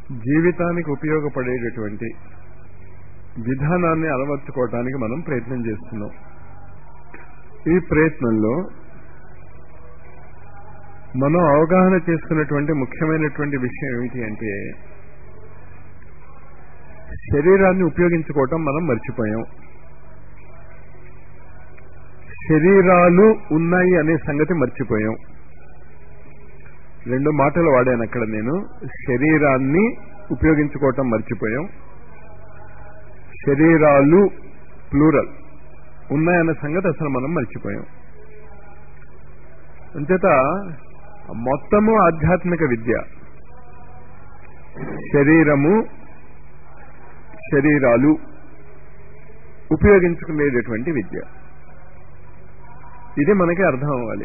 జీవితానికి ఉపయోగపడేటటువంటి విధానాన్ని అలవర్చుకోవటానికి మనం ప్రయత్నం చేస్తున్నాం ఈ ప్రయత్నంలో మనం అవగాహన చేసుకున్నటువంటి ముఖ్యమైనటువంటి విషయం ఏమిటి అంటే శరీరాన్ని ఉపయోగించుకోవటం మనం మర్చిపోయాం శరీరాలు ఉన్నాయి అనే సంగతి మర్చిపోయాం రెండు మాటలు వాడాను అక్కడ నేను శరీరాన్ని ఉపయోగించుకోవటం మర్చిపోయాం శరీరాలు ప్లూరల్ ఉన్నాయన్న సంగతి అసలు మనం మర్చిపోయాం అంచేత మొత్తము ఆధ్యాత్మిక విద్య శరీరము శరీరాలు ఉపయోగించుకునేటటువంటి విద్య ఇది మనకి అర్థం అవ్వాలి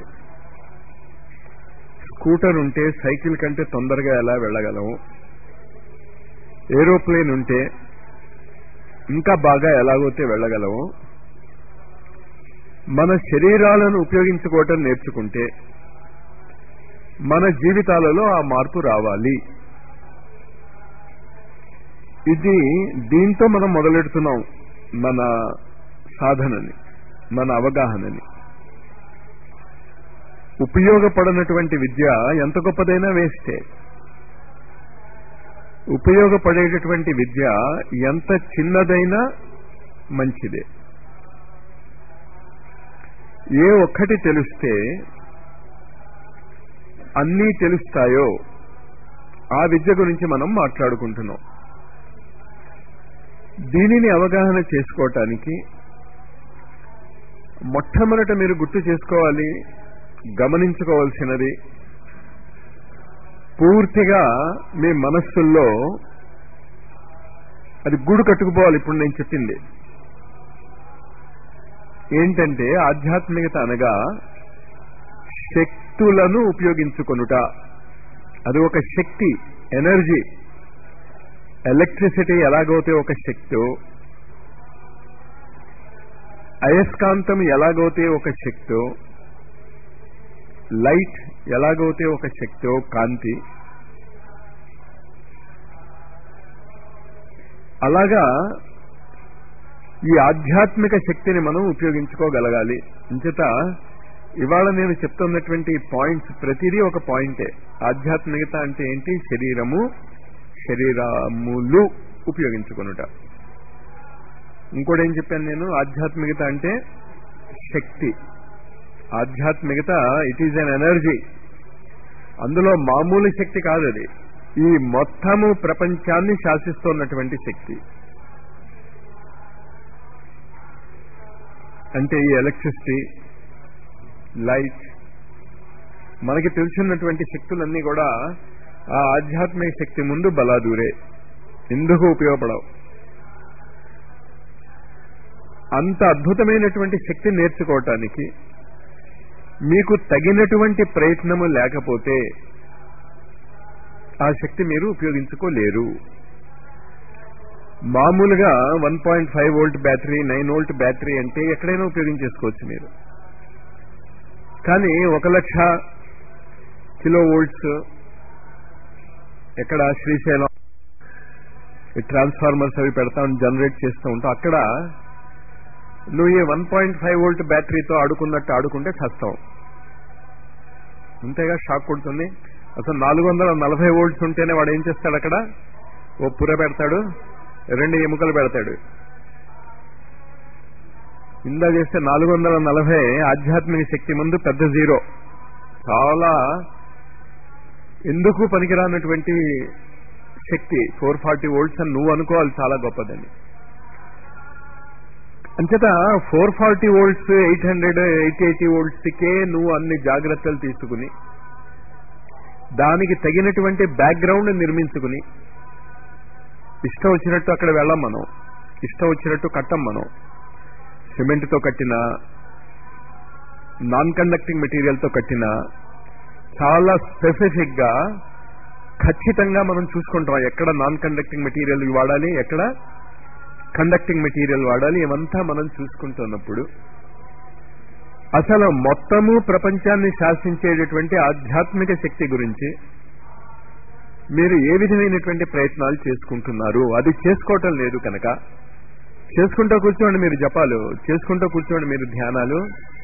స్కూటర్ ఉంటే సైకిల్ కంటే తొందరగా ఎలా వెళ్ళగలము ఏరోప్లేన్ ఉంటే ఇంకా బాగా ఎలాగోతే వెళ్ళగలము మన శరీరాలను ఉపయోగించుకోవటం నేర్చుకుంటే మన జీవితాలలో ఆ మార్పు రావాలి ఇది దీంతో మనం మొదలెడుతున్నాం మన సాధనని మన అవగాహనని ఉపయోగపడనటువంటి విద్య ఎంత గొప్పదైనా వేస్తే ఉపయోగపడేటటువంటి విద్య ఎంత చిన్నదైనా మంచిదే ఏ ఒక్కటి తెలిస్తే అన్నీ తెలుస్తాయో ఆ విద్య గురించి మనం మాట్లాడుకుంటున్నాం దీనిని అవగాహన చేసుకోవటానికి మొట్టమొదట మీరు గుర్తు చేసుకోవాలి గమనించుకోవాల్సినది పూర్తిగా మీ మనస్సుల్లో అది గూడు కట్టుకుపోవాలి ఇప్పుడు నేను చెప్పింది ఏంటంటే ఆధ్యాత్మికత అనగా శక్తులను ఉపయోగించుకొనుట అది ఒక శక్తి ఎనర్జీ ఎలక్ట్రిసిటీ ఎలాగైతే ఒక శక్తి అయస్కాంతం ఎలాగైతే ఒక శక్తి లైట్ ఎలాగైతే ఒక శక్తి కాంతి అలాగా ఈ ఆధ్యాత్మిక శక్తిని మనం ఉపయోగించుకోగలగాలి అంచేత ఇవాళ నేను చెప్తున్నటువంటి పాయింట్స్ ప్రతిదీ ఒక పాయింటే ఆధ్యాత్మికత అంటే ఏంటి శరీరము శరీరములు ఉపయోగించుకొనుట ఇంకోటి ఏం చెప్పాను నేను ఆధ్యాత్మికత అంటే శక్తి ఆధ్యాత్మికత ఇట్ ఈజ్ అన్ ఎనర్జీ అందులో మామూలు శక్తి కాదు అది ఈ మొత్తము ప్రపంచాన్ని శాసిస్తున్నటువంటి శక్తి అంటే ఈ ఎలక్ట్రిసిటీ లైట్ మనకి తెలిసినటువంటి శక్తులన్నీ కూడా ఆ ఆధ్యాత్మిక శక్తి ముందు బలాదూరే ఎందుకు ఉపయోగపడవు అంత అద్భుతమైనటువంటి శక్తి నేర్చుకోవటానికి మీకు తగినటువంటి ప్రయత్నము లేకపోతే ఆ శక్తి మీరు ఉపయోగించుకోలేరు మామూలుగా one point five volt battery nine volt battery అంటే ఎక్కడైనా ఉపయోగించేసుకోవచ్చు మీరు కానీ ఒక లక్ష కిలో వోల్ట్స్ ఎక్కడ శ్రీశైలం ఈ ట్రాన్స్ఫార్మర్స్ అవి పెడతాం జనరేట్ చేస్తూ ఉంటాం అక్కడ నువ్వు ఈ వన్ పాయింట్ ఫైవ్ వోల్ట్ బ్యాటరీతో ఆడుకున్నట్టు ఆడుకుంటే చస్తావు అంతేగా షాక్ కొడుతుంది అసలు నాలుగు వందల నలభై వోల్ట్స్ ఉంటేనే వాడు ఏం చేస్తాడు అక్కడ ఓ పుర పెడతాడు రెండు ఎముకలు పెడతాడు ఇందా చేస్తే నాలుగు వందల నలభై ఆధ్యాత్మిక శక్తి ముందు పెద్ద జీరో చాలా ఎందుకు పనికిరానటువంటి శక్తి ఫోర్ ఫార్టీ వోల్ట్స్ అని నువ్వు అనుకోవాలి చాలా గొప్పదని అంచేత four forty volts eight hundred eight eighty వోల్ట్స్కే నువ్వు అన్ని జాగ్రత్తలు తీసుకుని దానికి తగినటువంటి బ్యాక్గ్రౌండ్ నిర్మించుకుని ఇష్టం వచ్చినట్టు అక్కడ వెళ్ళం మనం ఇష్టం వచ్చినట్టు కట్టం మనం సిమెంట్తో కట్టిన నాన్ కండక్టింగ్ మెటీరియల్తో కట్టిన చాలా స్పెసిఫిక్ గా ఖచ్చితంగా మనం చూసుకుంటాం ఎక్కడ నాన్ కండక్టింగ్ మెటీరియల్ వాడాలి ఎక్కడ కండక్టింగ్ మెటీరియల్ వాడాలి ఇవంతా మనం చూసుకుంటున్నప్పుడు అసలు మొత్తము ప్రపంచాన్ని శాసించేటటువంటి ఆధ్యాత్మిక శక్తి గురించి మీరు ఏ విధమైనటువంటి ప్రయత్నాలు చేసుకుంటున్నారు అది చేసుకోవటం లేదు కనుక చేసుకుంటూ కూర్చోండి మీరు జపాలు చేసుకుంటూ కూర్చోండి మీరు ధ్యానాలు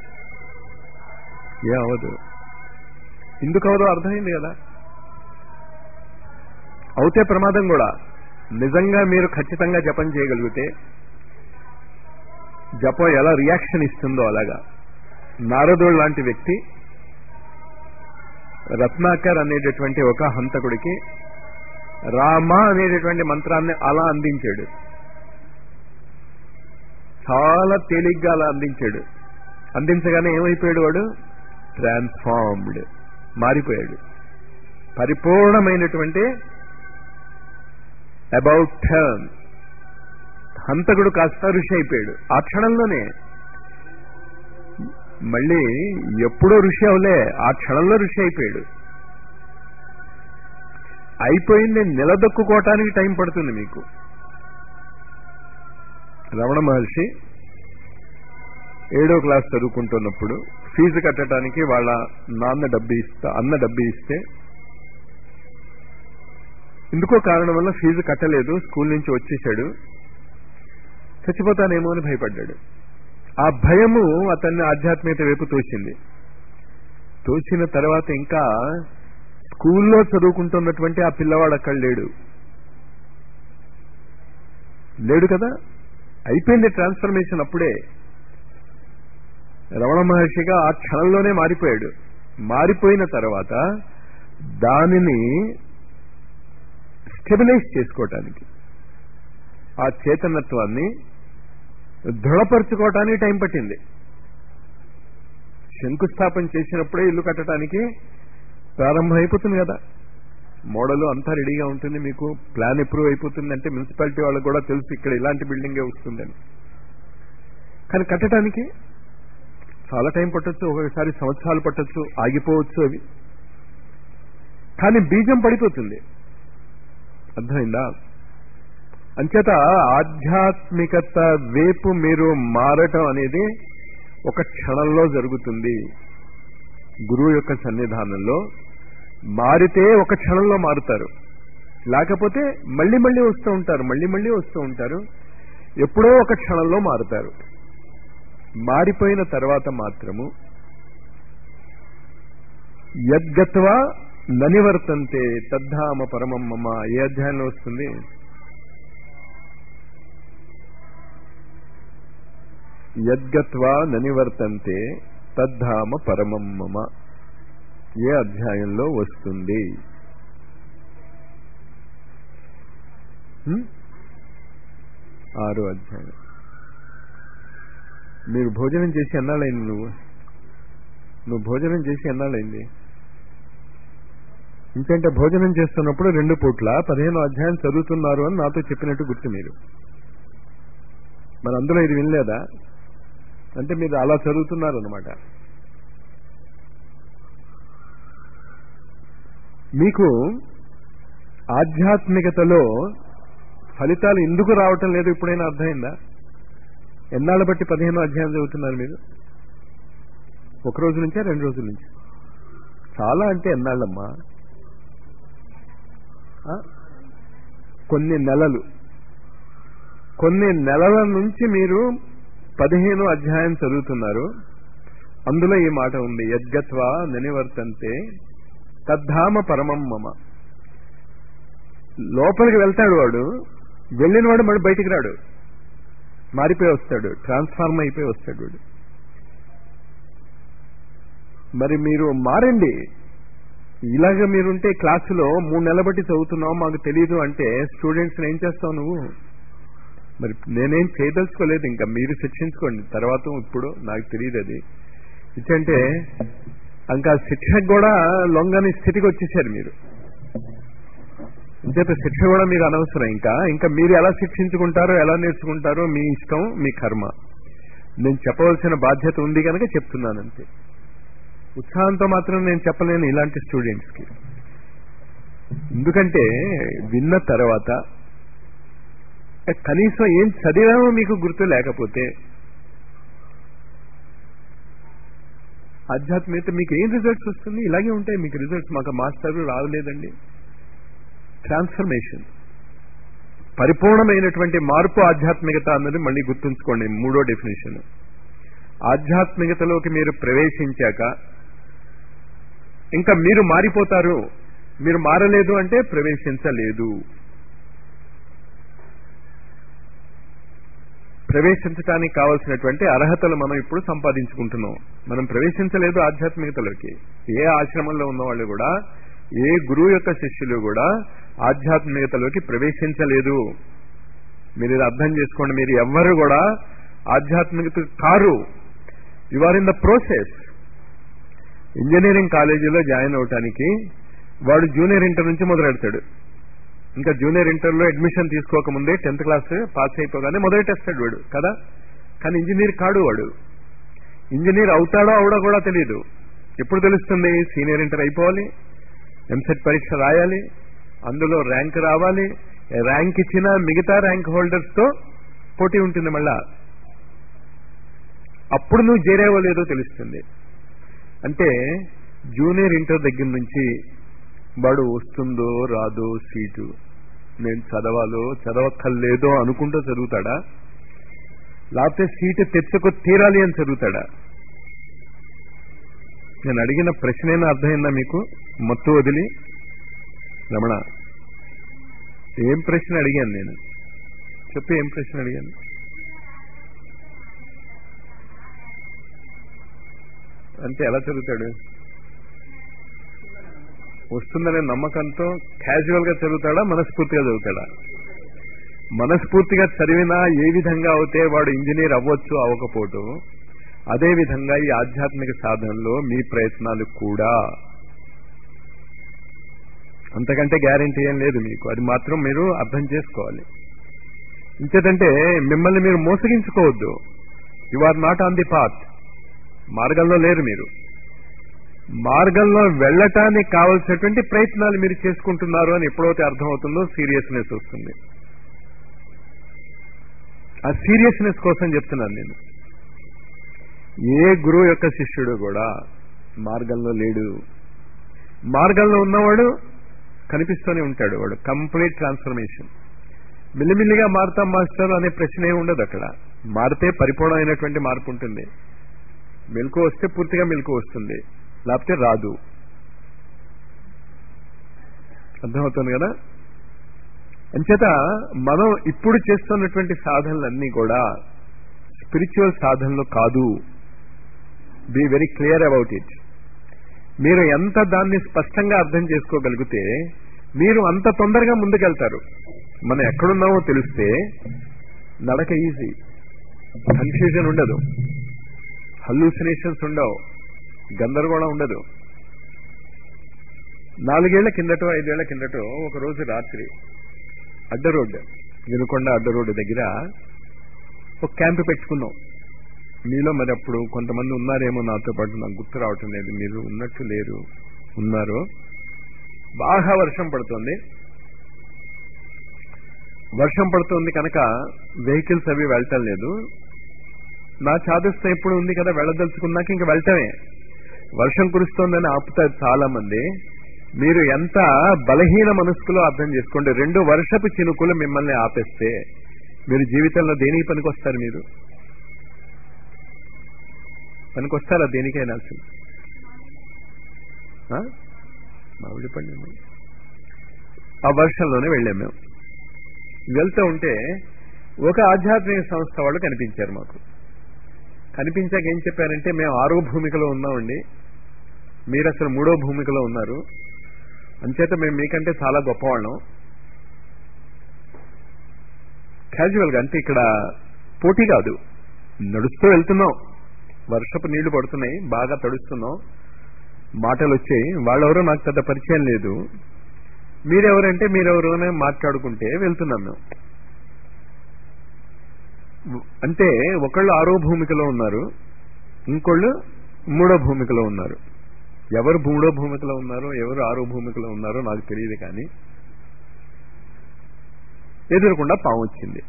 ఏ అవదు ఎందుకు అవదో అర్థమైంది కదా అవుతే ప్రమాదం కూడా నిజంగా మీరు ఖచ్చితంగా జపం చేయగలిగితే జపం ఎలా రియాక్షన్ ఇస్తుందో అలాగా నారదుడు లాంటి వ్యక్తి రత్నాకర్ అనేటటువంటి ఒక హంతకుడికి రామ అనేటటువంటి మంత్రాన్ని అలా అందించాడు చాలా తేలిగ్గా అలా అందించాడు అందించగానే ఏమైపోయాడు వాడు ట్రాన్స్ఫార్మ్డ్ మారిపోయాడు పరిపూర్ణమైనటువంటి అబౌట్ టర్న్ హంతకుడు కాస్త ఋషి అయిపోయాడు ఆ క్షణంలోనే మళ్ళీ ఎప్పుడో ఋషి అవలే ఆ క్షణంలో ఋషి అయిపోయాడు అయిపోయింది నిలదొక్కుకోవటానికి టైం పడుతుంది మీకు రమణ మహర్షి ఏడో క్లాస్ చదువుకుంటున్నప్పుడు ఫీజు కట్టడానికి వాళ్ళ నాన్న డబ్బు ఇస్తా అన్న డబ్బు ఇస్తే ఎందుకో కారణం వల్ల ఫీజు కట్టలేదు స్కూల్ నుంచి వచ్చేసాడు చచ్చిపోతానేమో అని భయపడ్డాడు ఆ భయము అతన్ని ఆధ్యాత్మికత వైపు తోసింది తోసిన తర్వాత ఇంకా స్కూల్లో చదువుకుంటున్నటువంటి ఆ పిల్లవాడు అక్కడ లేడు లేడు కదా అయిపోయింది ట్రాన్స్ఫర్మేషన్ అప్పుడే రమణ మహర్షిగా ఆ క్షణంలోనే మారిపోయాడు మారిపోయిన తర్వాత దానిని స్టెబిలైజ్ చేసుకోవటానికి ఆ చేతనత్వాన్ని దృఢపరచుకోవటానికి టైం పట్టింది శంకుస్థాపన చేసినప్పుడే ఇల్లు కట్టడానికి ప్రారంభం అయిపోతుంది కదా మోడల్ అంతా రెడీగా ఉంటుంది మీకు ప్లాన్ అప్రూవ్ అయిపోతుంది అంటే మున్సిపాలిటీ వాళ్ళకు కూడా తెలుసు ఇక్కడ ఇలాంటి బిల్డింగే వస్తుందని కానీ కట్టడానికి చాలా టైం పట్టొచ్చు ఒకసారి సంవత్సరాలు పట్టొచ్చు ఆగిపోవచ్చు అవి కానీ బీజం పడిపోతుంది అర్థమైందా అంచేత ఆధ్యాత్మికత వైపు మీరు మారటం అనేది ఒక క్షణంలో జరుగుతుంది గురువు యొక్క సన్నిధానంలో మారితే ఒక క్షణంలో మారుతారు లేకపోతే మళ్ళీ మళ్ళీ వస్తూ ఉంటారు మళ్ళీ మళ్ళీ వస్తూ ఉంటారు ఎప్పుడో ఒక క్షణంలో మారుతారు మారిపోయిన తర్వాత మాత్రము యద్గత్వా ననివర్తంతే తద్ధామ పరమం మమ ఏ అధ్యాయంలో వస్తుంది యద్గత్వా ననివర్తంతే తద్ధామ పరమం మమ ఏ అధ్యాయంలో వస్తుంది ఆరో అధ్యాయం మీరు భోజనం చేసి ఎన్నాళ్ళైంది నువ్వు నువ్వు భోజనం చేసి ఎన్నాళ్ళైంది ఇంకంటే భోజనం చేస్తున్నప్పుడు రెండు పూట్ల పదిహేను అధ్యాయం చదువుతున్నారు అని నాతో చెప్పినట్టు గుర్తు మీరు మరి అందులో ఇది వినలేదా అంటే మీరు అలా చదువుతున్నారు అనమాట మీకు ఆధ్యాత్మికతలో ఫలితాలు ఎందుకు రావటం లేదు ఇప్పుడైనా అర్థమైందా ఎన్నాళ్ళ బట్టి పదిహేను అధ్యాయం చదువుతున్నారు మీరు ఒక రోజు నుంచా రెండు రోజుల నుంచి చాలా అంటే ఎన్నాళ్ళమ్మా కొన్ని నెలలు కొన్ని నెలల నుంచి మీరు పదిహేను అధ్యాయం చదువుతున్నారు అందులో ఈ మాట ఉంది యద్గత్వా నినివర్తంతే తద్ధామ పరమం మమ లోపలికి వెళ్తాడు వాడు వెళ్ళిన వాడు మళ్ళీ బయటికి రాడు మారిపోయి వస్తాడు ట్రాన్స్ఫార్మ్ అయిపోయి వస్తాడు వాడు మరి మీరు మారండి ఇలాగ మీరుంటే క్లాసులో మూడు నెలల బట్టి చదువుతున్నావు మాకు తెలియదు అంటే స్టూడెంట్స్ ఏం చేస్తావు నువ్వు మరి నేనేం చేయదలుచుకోలేదు ఇంకా మీరు శిక్షించుకోండి తర్వాత ఇప్పుడు నాకు తెలియదు అది ఇచ్చంటే ఇంకా శిక్షకు కూడా లొంగని స్థితికి వచ్చేసారు మీరు ఇంచేత శిక్ష కూడా మీకు అనవసరం ఇంకా ఇంకా మీరు ఎలా శిక్షించుకుంటారో ఎలా నేర్చుకుంటారో మీ ఇష్టం మీ కర్మ నేను చెప్పవలసిన బాధ్యత ఉంది కనుక చెప్తున్నానంతే ఉత్సాహంతో మాత్రం నేను చెప్పలేను ఇలాంటి స్టూడెంట్స్కి ఎందుకంటే విన్న తర్వాత కనీసం ఏం చదివామో మీకు గుర్తు లేకపోతే ఆధ్యాత్మికత మీకు ఏం రిజల్ట్స్ వస్తుంది ఇలాగే ఉంటాయి మీకు రిజల్ట్స్ మాకు మాస్టర్ రావలేదండి ట్రాన్స్ఫర్మేషన్ పరిపూర్ణమైనటువంటి మార్పు ఆధ్యాత్మికత అన్నది మళ్ళీ గుర్తుంచుకోండి మూడో డెఫినేషన్ ఆధ్యాత్మికతలోకి మీరు ప్రవేశించాక ఇంకా మీరు మారిపోతారు మీరు మారలేదు అంటే ప్రవేశించలేదు ప్రవేశించడానికి కావలసినటువంటి అర్హతలు మనం ఇప్పుడు సంపాదించుకుంటున్నాం మనం ప్రవేశించలేదు ఆధ్యాత్మికతలోకి ఏ ఆశ్రమంలో ఉన్న వాళ్ళు కూడా ఏ గురువు యొక్క శిష్యులు కూడా ఆధ్యాత్మికతలోకి ప్రవేశించలేదు మీరు ఇది అర్థం చేసుకోండి మీరు ఎవ్వరు కూడా ఆధ్యాత్మికత కారు you are in the process engineering కాలేజీలో జాయిన్ అవటానికి వాడు జూనియర్ ఇంటర్ నుంచి మొదలెడతాడు ఇంకా జూనియర్ ఇంటర్లో అడ్మిషన్ తీసుకోకముందే టెన్త్ క్లాస్ పాస్ అయిపోగానే మొదలెట్టేస్తాడు వాడు కదా కానీ ఇంజనీర్ కాడు వాడు ఇంజనీర్ అవుతాడో అవడో కూడా తెలియదు ఎప్పుడు తెలుస్తుంది సీనియర్ ఇంటర్ అయిపోవాలి ఎంసెట్ పరీక్ష రాయాలి అందులో ర్యాంక్ రావాలి ర్యాంక్ ఇచ్చిన మిగతా ర్యాంక్ హోల్డర్స్ తో పోటీ ఉంటుంది మళ్ళా అప్పుడు నువ్వు చేరేవో లేదో తెలుస్తుంది అంటే జూనియర్ ఇంటర్ దగ్గర నుంచి వాడు వస్తుందో రాదో సీటు నేను చదవాలో చదవక్కర్లేదో అనుకుంటూ చదువుతాడా లేకపోతే సీటు తెచ్చుకు తీరాలి అని చదువుతాడా నేను అడిగిన ప్రశ్నేనా అర్థమైందా మీకు మత్తు వదిలి రమణ ఏం ప్రశ్న అడిగాను నేను చెప్పు ఏం ప్రశ్న అడిగాను అంటే ఎలా చదువుతాడు వస్తుందనే నమ్మకంతో క్యాజువల్ గా చదువుతాడా మనస్ఫూర్తిగా చదువుతాడా మనస్ఫూర్తిగా చదివినా ఏ విధంగా అవుతే వాడు ఇంజనీర్ అవ్వచ్చు అవ్వకపోవటం అదే విధంగా ఈ ఆధ్యాత్మిక సాధనలో మీ ప్రయత్నాలు కూడా అంతకంటే గ్యారంటీ ఏం లేదు మీకు అది మాత్రం మీరు అర్థం చేసుకోవాలి ఇంకేదంటే మిమ్మల్ని మీరు మోసగించుకోవద్దు you are not on the path మార్గంలో లేరు మీరు మార్గంలో వెళ్ళటానికి కావలసినటువంటి ప్రయత్నాలు మీరు చేసుకుంటున్నారు అని ఎప్పుడైతే అర్థమవుతుందో సీరియస్నెస్ వస్తుంది ఆ సీరియస్నెస్ కోసం చెప్తున్నాను నేను ఏ గురువు యొక్క శిష్యుడు కూడా మార్గంలో లేడు మార్గంలో ఉన్నవాడు కనిపిస్తూనే ఉంటాడు వాడు కంప్లీట్ ట్రాన్స్ఫర్మేషన్ మిల్లిమిల్లిగా మారుతాం మాస్టర్ అనే ప్రశ్న ఏమి ఉండదు అక్కడ మారితే పరిపూర్ణమైనటువంటి మార్పు ఉంటుంది మెలకు వస్తే పూర్తిగా మెలకు వస్తుంది లేకపోతే రాదు అర్థమవుతుంది కదా అంచేత మనం ఇప్పుడు చేస్తున్నటువంటి సాధనలన్నీ కూడా స్పిరిచువల్ సాధనలు కాదు be very clear about it మీరు ఎంత దాన్ని స్పష్టంగా అర్థం చేసుకోగలిగితే మీరు అంత తొందరగా ముందుకెళ్తారు మనం ఎక్కడున్నామో తెలిస్తే నడక ఈజీ కన్ఫ్యూజన్ ఉండదు హల్యూసినేషన్స్ ఉండవు గందరగోళం ఉండదు నాలుగేళ్ల కిందటో ఐదేళ్ల కిందటో ఒక రోజు రాత్రి అడ్డ రోడ్డు వినుకొండ అడ్డ రోడ్డు దగ్గర ఒక క్యాంపు పెట్టుకున్నాం మీలో మరి అప్పుడు కొంతమంది ఉన్నారేమో నాతో పాటు నాకు గుర్తు రావటం లేదు మీరు ఉన్నట్టు లేరు ఉన్నారు బాగా వర్షం పడుతుంది వర్షం పడుతుంది కనుక వెహికల్స్ అవి వెళ్ళటం లేదు నా చాదస్తం ఎప్పుడు ఉంది కదా వెళ్ళదలుచుకున్నాక ఇంకా వెళ్ళటమే వర్షం కురుస్తోందని ఆపుతారు చాలా మంది మీరు ఎంత బలహీన మనస్కులో అర్థం చేసుకోండి రెండు వర్షపు చినుకులు మిమ్మల్ని ఆపేస్తే మీరు జీవితంలో దేనికి పనికొస్తారు మీరు పనికొస్తారా దేనికైనా అసలు మామిడి పండు ఆ వర్షంలోనే వెళ్ళాం మేము వెళ్తూ ఉంటే ఒక ఆధ్యాత్మిక సంస్థ వాళ్ళు కనిపించారు మాకు కనిపించాక ఏం చెప్పారంటే మేము ఆరో భూమికలో ఉన్నామండి మీరు అసలు మూడో భూమికలో ఉన్నారు అంచేత మేము మీకంటే చాలా గొప్పవాళ్ళం క్యాజువల్గా అంటే ఇక్కడ పోటీ కాదు నడుస్తూ వెళ్తున్నాం వర్షపు నీళ్లు పడుతున్నాయి బాగా తడుస్తున్నాం మాటలు వచ్చాయి వాళ్ళెవరో నాకు పెద్ద పరిచయం లేదు మీరెవరంటే మీరెవరోనే మాట్లాడుకుంటే వెళ్తున్నాం మేము అంటే ఒకళ్ళు ఆరో భూమికలో ఉన్నారు ఇంకోళ్ళు మూడో భూమికలో ఉన్నారు ఎవరు మూడో భూమికలో ఉన్నారో ఎవరు ఆరో భూమికలో ఉన్నారో నాకు తెలియదు కానీ ఎదురకుండా పాము వచ్చింది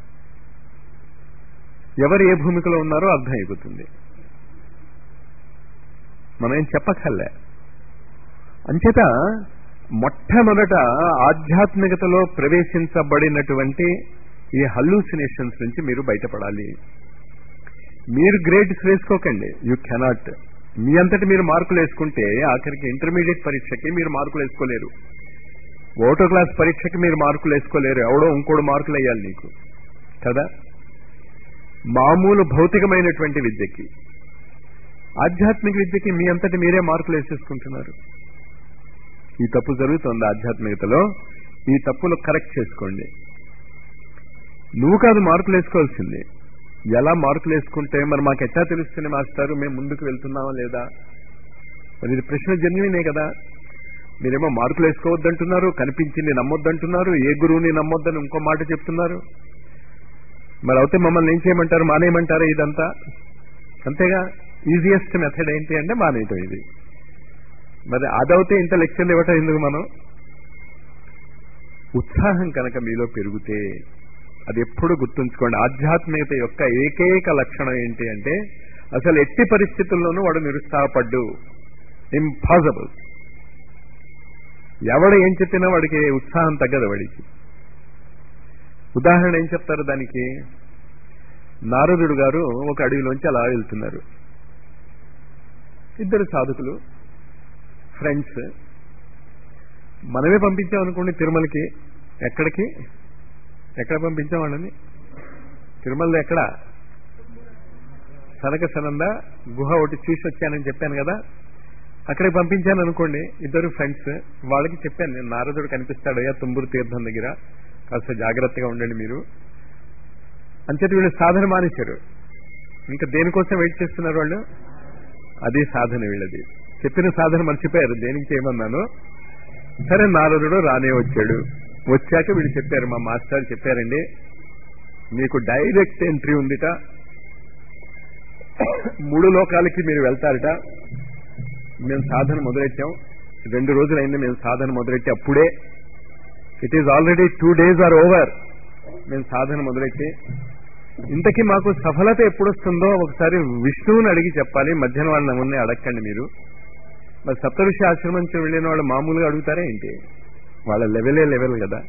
ఎవరు ఏ భూమికలో ఉన్నారో అర్థం అయిపోతుంది మనం ఏం చెప్పక్కర్లే అంచేత మొట్టమొదట ఆధ్యాత్మికతలో ప్రవేశించబడినటువంటి ఈ హల్యూసినేషన్స్ నుంచి మీరు బయటపడాలి మీరు గ్రేడ్స్ వేసుకోకండి యూ కెనాట్ మీ అంతటి మీరు మార్కులు వేసుకుంటే ఆఖరికి ఇంటర్మీడియట్ పరీక్షకి మీరు మార్కులు వేసుకోలేరు ఓటో క్లాస్ పరీక్షకి మీరు మార్కులు వేసుకోలేరు ఎవడో ఇంకోడు మార్కులు వేయాలి నీకు కదా మామూలు భౌతికమైనటువంటి విద్యకి ఆధ్యాత్మిక విద్యకి మీ అంతటి మీరే మార్కులు వేసేసుకుంటున్నారు ఈ తప్పు జరుగుతుంది ఆధ్యాత్మికతలో ఈ తప్పులు కరెక్ట్ చేసుకోండి నువ్వు కాదు మార్కులు వేసుకోవాల్సింది ఎలా మార్కులు వేసుకుంటే మరి మాకు ఎట్లా తెలుస్తుంది మాస్టారు మేము ముందుకు వెళ్తున్నామా లేదా మరి ఇది ప్రశ్న జన్యునే కదా మీరేమో మార్కులు వేసుకోవద్దంటున్నారు కనిపించింది నమ్మొద్దంటున్నారు ఏ గురువుని నమ్మొద్దని ఇంకో మాట చెప్తున్నారు మరి అయితే మమ్మల్ని ఏం చేయమంటారు మానేయమంటారా ఇదంతా అంతేగా ఈజియెస్ట్ మెథడ్ ఏంటి అంటే మానేయటం ఇది మరి అదవుతే ఇంత లెక్చర్లు ఇవ్వటం ఎందుకు మనం ఉత్సాహం కనుక మీలో పెరిగితే అది ఎప్పుడు గుర్తుంచుకోండి ఆధ్యాత్మికత యొక్క ఏకైక లక్షణం ఏంటి అంటే అసలు ఎట్టి పరిస్థితుల్లోనూ వాడు నిరుత్సాహపడ్డు ఇంపాసిబుల్ ఎవడు ఏం చెప్పినా వాడికి ఉత్సాహం తగ్గదు వాడికి ఉదాహరణ ఏం చెప్తారు దానికి నారదుడు గారు ఒక అడవిలోంచి అలా వెళ్తున్నారు ఇద్దరు సాధకులు ఫ్రెండ్స్ మనమే పంపించాం అనుకోండి తిరుమలకి ఎక్కడికి ఎక్కడ పంపించాం వాళ్ళని తిరుమలలో ఎక్కడ సనక సనంద గుహ ఒకటి చూసి వచ్చానని చెప్పాను కదా అక్కడికి పంపించాను అనుకోండి ఇద్దరు ఫ్రెండ్స్ వాళ్ళకి చెప్పాను నేను నారదుడు కనిపిస్తాడయ్యా తుంబురు తీర్థం దగ్గర కాస్త జాగ్రత్తగా ఉండండి మీరు అంచేత వీళ్ళు సాధన మానేశారు ఇంకా దేనికోసం వెయిట్ చేస్తున్నారు వాళ్ళు అది సాధన వీళ్ళది చెప్పిన సాధన మర్చిపోయారు దేనికి చేయమన్నాను సరే నారదుడు రానే వచ్చాడు వచ్చాక వీళ్ళు చెప్పారు మా మాస్టర్ చెప్పారండి మీకు డైరెక్ట్ ఎంట్రీ ఉందిట మూడు లోకాలకి మీరు వెళ్తారట మేము సాధన మొదలెట్టాం రెండు రోజులైంది మేము సాధన మొదలెట్టి అప్పుడే it is already two days are over మేము సాధన మొదలెట్టి ఇంతకీ మాకు సఫలత ఎప్పుడు వస్తుందో ఒకసారి విష్ణువుని అడిగి చెప్పాలి మధ్యాహ్నం వాళ్ళ నమ్మని అడగండి మీరు మరి సప్తఋషి ఆశ్రమం నుంచి వెళ్ళిన వాళ్ళు మామూలుగా అడుగుతారా ఏంటి వాళ్ళ లెవెలే లెవెల్ కదా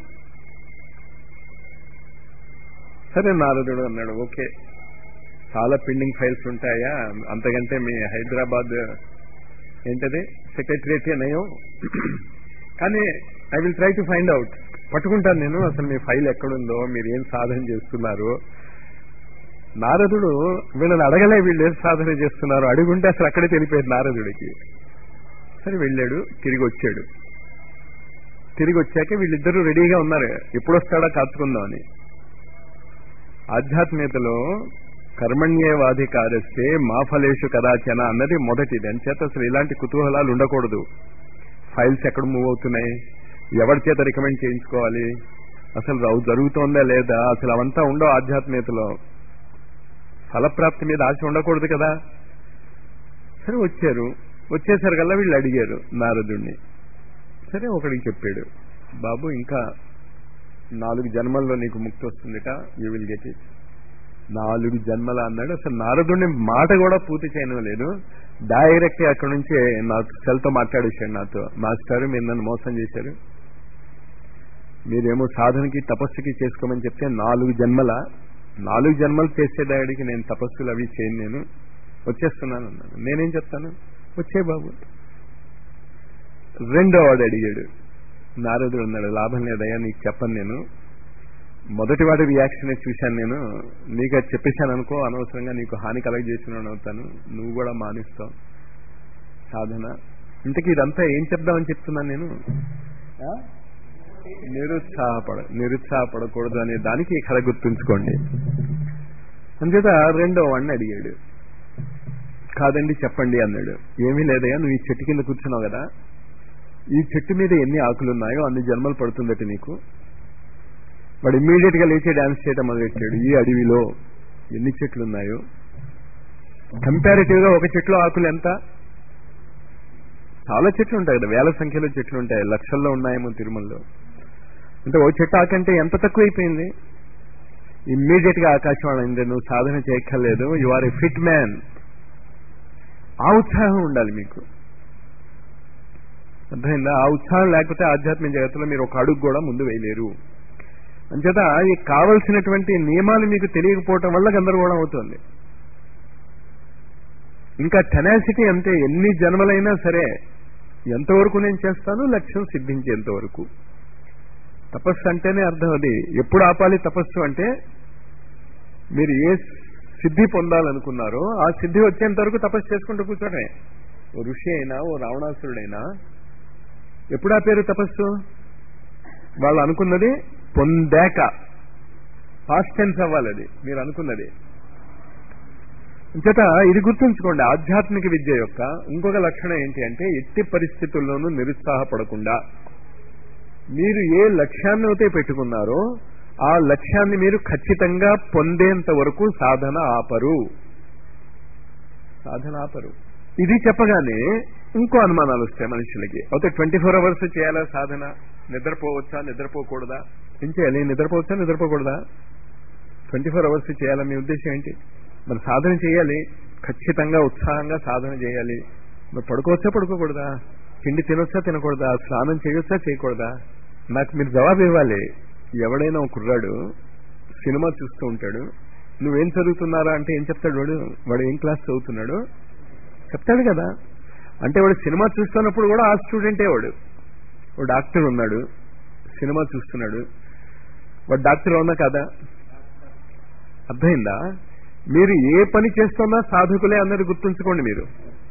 సరే నారదుడు అన్నాడు ఓకే చాలా పెండింగ్ ఫైల్స్ ఉంటాయా అంతకంటే మీ హైదరాబాద్ ఏంటది సెక్రటరియట్ నయం కానీ I will try to find out పట్టుకుంటాను నేను అసలు మీ ఫైల్ ఎక్కడుందో మీరు ఏం సాధన చేస్తున్నారు నారదుడు వీళ్ళని అడగలే వీళ్ళు ఏం సాధన చేస్తున్నారు అడుగుంటే అసలు అక్కడే తెలిపోయేది నారదుడికి సరే వెళ్ళాడు తిరిగి వచ్చాడు తిరిగి వచ్చాక వీళ్ళిద్దరూ రెడీగా ఉన్నారు ఎప్పుడు వస్తాడో కాచుకుందామని ఆధ్యాత్మికతలో కర్మణ్యేవాధికారస్తే మా ఫలేషు కదాచన అన్నది మొదటిది అంచేత అసలు ఇలాంటి కుతూహలాలు ఉండకూడదు ఫైల్స్ ఎక్కడ మూవ్ అవుతున్నాయి ఎవరి చేత రికమెండ్ చేయించుకోవాలి అసలు రౌ- జరుగుతోందా లేదా అసలు అవంతా ఉండవు ఆధ్యాత్మికతలో ఫలప్రాప్తి మీద ఆశ ఉండకూడదు కదా సరే వచ్చారు వచ్చేసరికల్లా వీళ్ళు అడిగారు నారదుణ్ణి సరే ఒకడికి చెప్పాడు బాబు ఇంకా నాలుగు జన్మల్లో నీకు ముక్తి వస్తుందిట యూ విల్ గెట్ ఇట్ నాలుగు జన్మల అన్నాడు అసలు నారదుడిని మాట కూడా పూర్తి చేయడం లేదు డైరెక్ట్ అక్కడి నుంచి నా సెల్తో మాట్లాడేశాడు నాతో మాస్టర్ మీరు నన్ను మోసం చేశారు మీరేమో సాధనకి తపస్సుకి చేసుకోమని చెప్తే నాలుగు జన్మల నాలుగు జన్మలు చేసేదాడికి నేను తపస్సులు అవి చేయను నేను వచ్చేస్తున్నాను అన్నాను నేనేం చెప్తాను వచ్చే బాబు రెండో వాడు అడిగాడు నారదుడు అన్నాడు లాభం లేదయ్యా నీకు చెప్పను నేను మొదటి వాడి రియాక్షన్ చూశాను నేను నీకు అది చెప్పేశాను అనుకో అనవసరంగా నీకు హాని కలగజేసిన అవుతాను నువ్వు కూడా మానేస్తావు సాధన ఇంతకీ ఇదంతా ఏం చెప్దామని చెప్తున్నాను నేను ఆ? నిరుత్సాహపడ నిరుత్సాహపడకూడదు అనే దానికి ఈ కథ గుర్తుంచుకోండి అంచేత రెండో వాడిని అడిగాడు కాదండి చెప్పండి అన్నాడు ఏమీ లేదయ్యా నువ్వు ఈ చెట్టు కింద కూర్చున్నావు కదా ఈ చెట్టు మీద ఎన్ని ఆకులు ఉన్నాయో అన్ని జన్మలు పడుతుందట నీకు వాడు ఇమ్మీడియట్ గా లేచి డాన్స్ చేయడం మొదలెట్టాడు ఈ అడవిలో ఎన్ని చెట్లు ఉన్నాయో కంపారిటివ్ గా ఒక చెట్లో ఆకులు ఎంత చాలా చెట్లు ఉంటాయి కదా వేల సంఖ్యలో చెట్లు ఉంటాయి లక్షల్లో ఉన్నాయేమో తిరుమలలో అంటే ఓ చెట్టు ఆకంటే ఎంత తక్కువ అయిపోయింది ఇమ్మీడియట్ గా ఆకాశవాణి అయింది నువ్వు సాధన చేయక్కర్లేదు you are a fit man ఆ ఉత్సాహం ఉండాలి మీకు అర్థమైందా ఆ ఉత్సాహం లేకపోతే ఆధ్యాత్మిక జగత్తులో మీరు ఒక అడుగు కూడా ముందు వేయలేరు అంచేత ఈ కావలసినటువంటి నియమాలు మీకు తెలియకపోవటం వల్ల గందరగోళం అవుతుంది ఇంకా టెనాసిటీ అంతే ఎన్ని జన్మలైనా సరే ఎంతవరకు నేను చేస్తాను లక్ష్యం సిద్ధించేంత వరకు తపస్సు అంటేనే అర్థం అది ఎప్పుడు ఆపాలి తపస్సు అంటే మీరు ఏ సిద్ధి పొందాలనుకున్నారో ఆ సిద్ధి వచ్చేంత వరకు తపస్సు చేసుకుంటూ కూర్చోటమే ఓ ఋషి అయినా ఓ రావణాసురుడైనా ఎప్పుడు ఆపారు తపస్సు వాళ్ళు అనుకున్నది పొందాక పాస్ట్ టెన్స్ అవ్వాలి అది మీరు అనుకున్నది చేత ఇది గుర్తుంచుకోండి ఆధ్యాత్మిక విద్య యొక్క ఇంకొక లక్షణం ఏంటి అంటే ఎట్టి పరిస్థితుల్లోనూ నిరుత్సాహపడకుండా మీరు ఏ లక్ష్యాన్ని అయితే పెట్టుకున్నారో ఆ లక్ష్యాన్ని మీరు ఖచ్చితంగా పొందేంత వరకు సాధన ఆపరు సాధన ఆపరు ఇది చెప్పగానే ఇంకో అనుమానాలు వస్తాయి మనుషులకి అయితే ట్వంటీ ఫోర్ అవర్స్ చేయాలా సాధన నిద్రపోవచ్చా నిద్రపోకూడదా ఏం చేయాలి నిద్రపోవచ్చా నిద్రపోకూడదా ట్వంటీ ఫోర్ అవర్స్ చేయాలా మీ ఉద్దేశం ఏంటి మరి సాధన చేయాలి ఖచ్చితంగా ఉత్సాహంగా సాధన చేయాలి మరి పడుకోవచ్చా పడుకోకూడదా తిండి తినొచ్చా తినకూడదా స్నానం చేయొచ్చా చేయకూడదా నాకు మీరు జవాబు ఇవ్వాలి ఎవడైనా ఒక కుర్రాడు సినిమా చూస్తూ ఉంటాడు నువ్వేం చదువుతున్నారా అంటే ఏం చెప్తాడు వాడు వాడు ఏం క్లాస్ చదువుతున్నాడు చెప్తాడు కదా అంటే వాడు సినిమా చూస్తున్నప్పుడు కూడా ఆ స్టూడెంటే వాడు ఓ డాక్టర్ ఉన్నాడు సినిమా చూస్తున్నాడు వాడు డాక్టర్ అవునా కదా అర్థమైందా మీరు ఏ పని చేస్తున్నా సాధకులే అన్నది గుర్తుంచుకోండి మీరు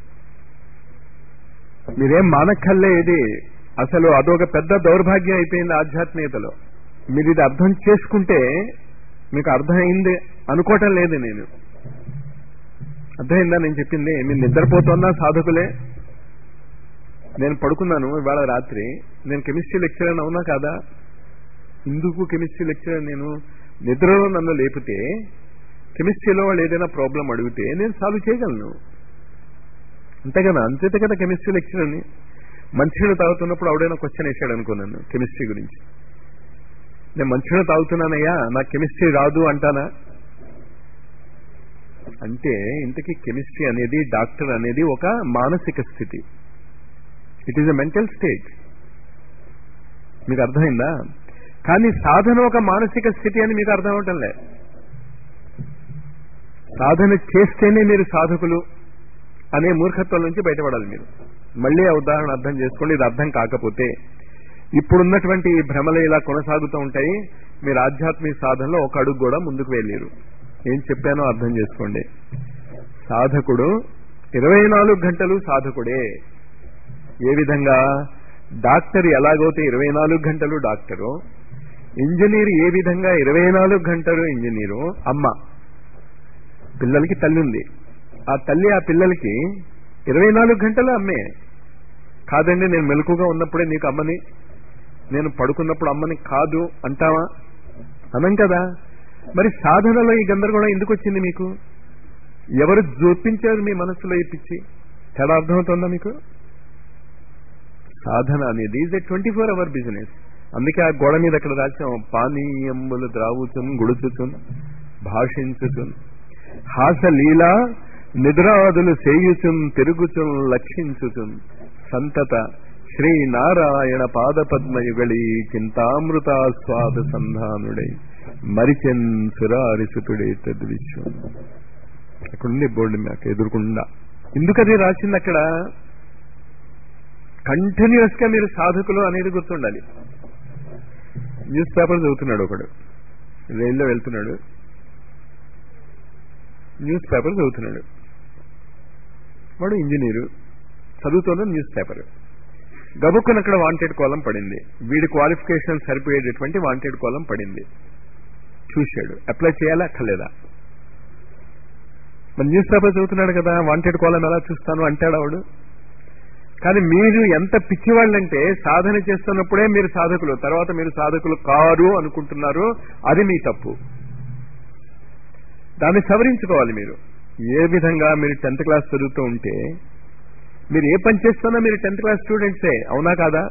మీరేం మానక్కర్లే ఇది అసలు అదొక పెద్ద దౌర్భాగ్యం అయిపోయింది ఆధ్యాత్మికతలో మీరు ఇది అర్థం చేసుకుంటే మీకు అర్థమైంది అనుకోవటం లేదు నేను అర్థమైందా నేను చెప్పింది మీరు నిద్రపోతున్నా సాధకులే నేను పడుకున్నాను ఇవాళ రాత్రి నేను కెమిస్ట్రీ లెక్చరర్ అవునా కాదా ఎందుకు కెమిస్ట్రీ లెక్చరర్ నేను నిద్రలో నన్ను లేపితే కెమిస్ట్రీలో వాళ్ళు ఏదైనా ప్రాబ్లం అడిగితే నేను సాల్వ్ చేయగలను అంతే కదా అంతే కదా కెమిస్ట్రీ లెక్చరర్ని మంచినీళ్ళు తాగుతున్నప్పుడు ఆవిడైనా క్వశ్చన్ వేసాడు అనుకున్నాను కెమిస్ట్రీ గురించి నేను మంచినీళ్ళు తాగుతున్నానయ్యా నాకు కెమిస్ట్రీ రాదు అంటానా అంటే ఇంతకీ కెమిస్ట్రీ అనేది డాక్టర్ అనేది ఒక మానసిక స్థితి it is a mental state మీకు అర్థమైందా కానీ సాధన ఒక మానసిక స్థితి అని మీకు అర్థం అవటంలే సాధన చేస్తేనే మీరు సాధకులు అనే మూర్ఖత్వం నుంచి బయటపడాలి మీరు మళ్ళీ ఆ ఉదాహరణ అర్థం చేసుకోండి ఇది అర్థం కాకపోతే ఇప్పుడున్నటువంటి ఈ భ్రమలు ఇలా కొనసాగుతూ ఉంటాయి మీరు ఆధ్యాత్మిక సాధనలో ఒక అడుగు కూడా ముందుకు వెళ్ళారు ఏం చెప్పానో అర్థం చేసుకోండి సాధకుడు ఇరవై నాలుగు గంటలు సాధకుడే ఏ విధంగా డాక్టర్ ఎలాగైతే ఇరవై నాలుగు గంటలు డాక్టరు ఇంజనీర్ ఏ విధంగా ఇరవై నాలుగు గంటలు ఇంజనీరు అమ్మ పిల్లలకి తల్లి ఉంది ఆ తల్లి ఆ పిల్లలకి ఇరవై నాలుగు గంటలు అమ్మే కాదండి నేను మెలకుగా ఉన్నప్పుడే నీకు అమ్మని నేను పడుకున్నప్పుడు అమ్మని కాదు అంటావా అనం కదా మరి సాధనలో ఈ గందరగోళం ఎందుకు వచ్చింది మీకు ఎవరు జోపించారు మీ మనసులో ఈ పిచ్చి తేడా అర్థమవుతుందా మీకు సాధన అనేది is a twenty four hour business అందుకే ఆ గోడ మీద అక్కడ రాసాం పానీయంబులు ద్రావుచున్ గుడుచుచున్ భాషించుచున్ హాస లీల నిద్రాదులు సేయుచున్ తిరుగుచున్ లక్షించుచున్ సంతత శ్రీ నారాయణ పాదపద్మయుగళి చింతామృతాస్వాద సంధానుడై మరిచెన్ సురారిసుతుడే తద్విశ్వం అక్కడుంది బోర్డు మాకు ఎదురుకుండా ఎందుకది రాసింది అక్కడ కంటిన్యూస్ గా మీరు సాధకులు అనేది గుర్తుండాలి న్యూస్ పేపర్ చదువుతున్నాడు ఒకడు రైల్లో వెళ్తున్నాడు న్యూస్ పేపర్ చదువుతున్నాడు వాడు ఇంజనీరు చదువుతున్న న్యూస్ పేపర్ గబుక్కున అక్కడ వాంటెడ్ కాలం పడింది వీడి క్వాలిఫికేషన్ సరిపోయేటటువంటి వాంటెడ్ కాలం పడింది చూశాడు అప్లై చేయాలా అక్కర్లేదా మరి న్యూస్ పేపర్ చదువుతున్నాడు కదా వాంటెడ్ కాలం ఎలా చూస్తాను అంటాడు ఆవిడు కానీ మీరు ఎంత పిచ్చివాళ్ళంటే సాధన చేస్తున్నప్పుడే మీరు సాధకులు తర్వాత మీరు సాధకులు కారు అనుకుంటున్నారు అది మీ తప్పు దాన్ని సవరించుకోవాలి మీరు ఏ విధంగా మీరు టెన్త్ క్లాస్ చదువుతూ ఉంటే మీరు ఏ పని చేస్తున్నా మీరు టెన్త్ క్లాస్ స్టూడెంట్సే అవునా కాదా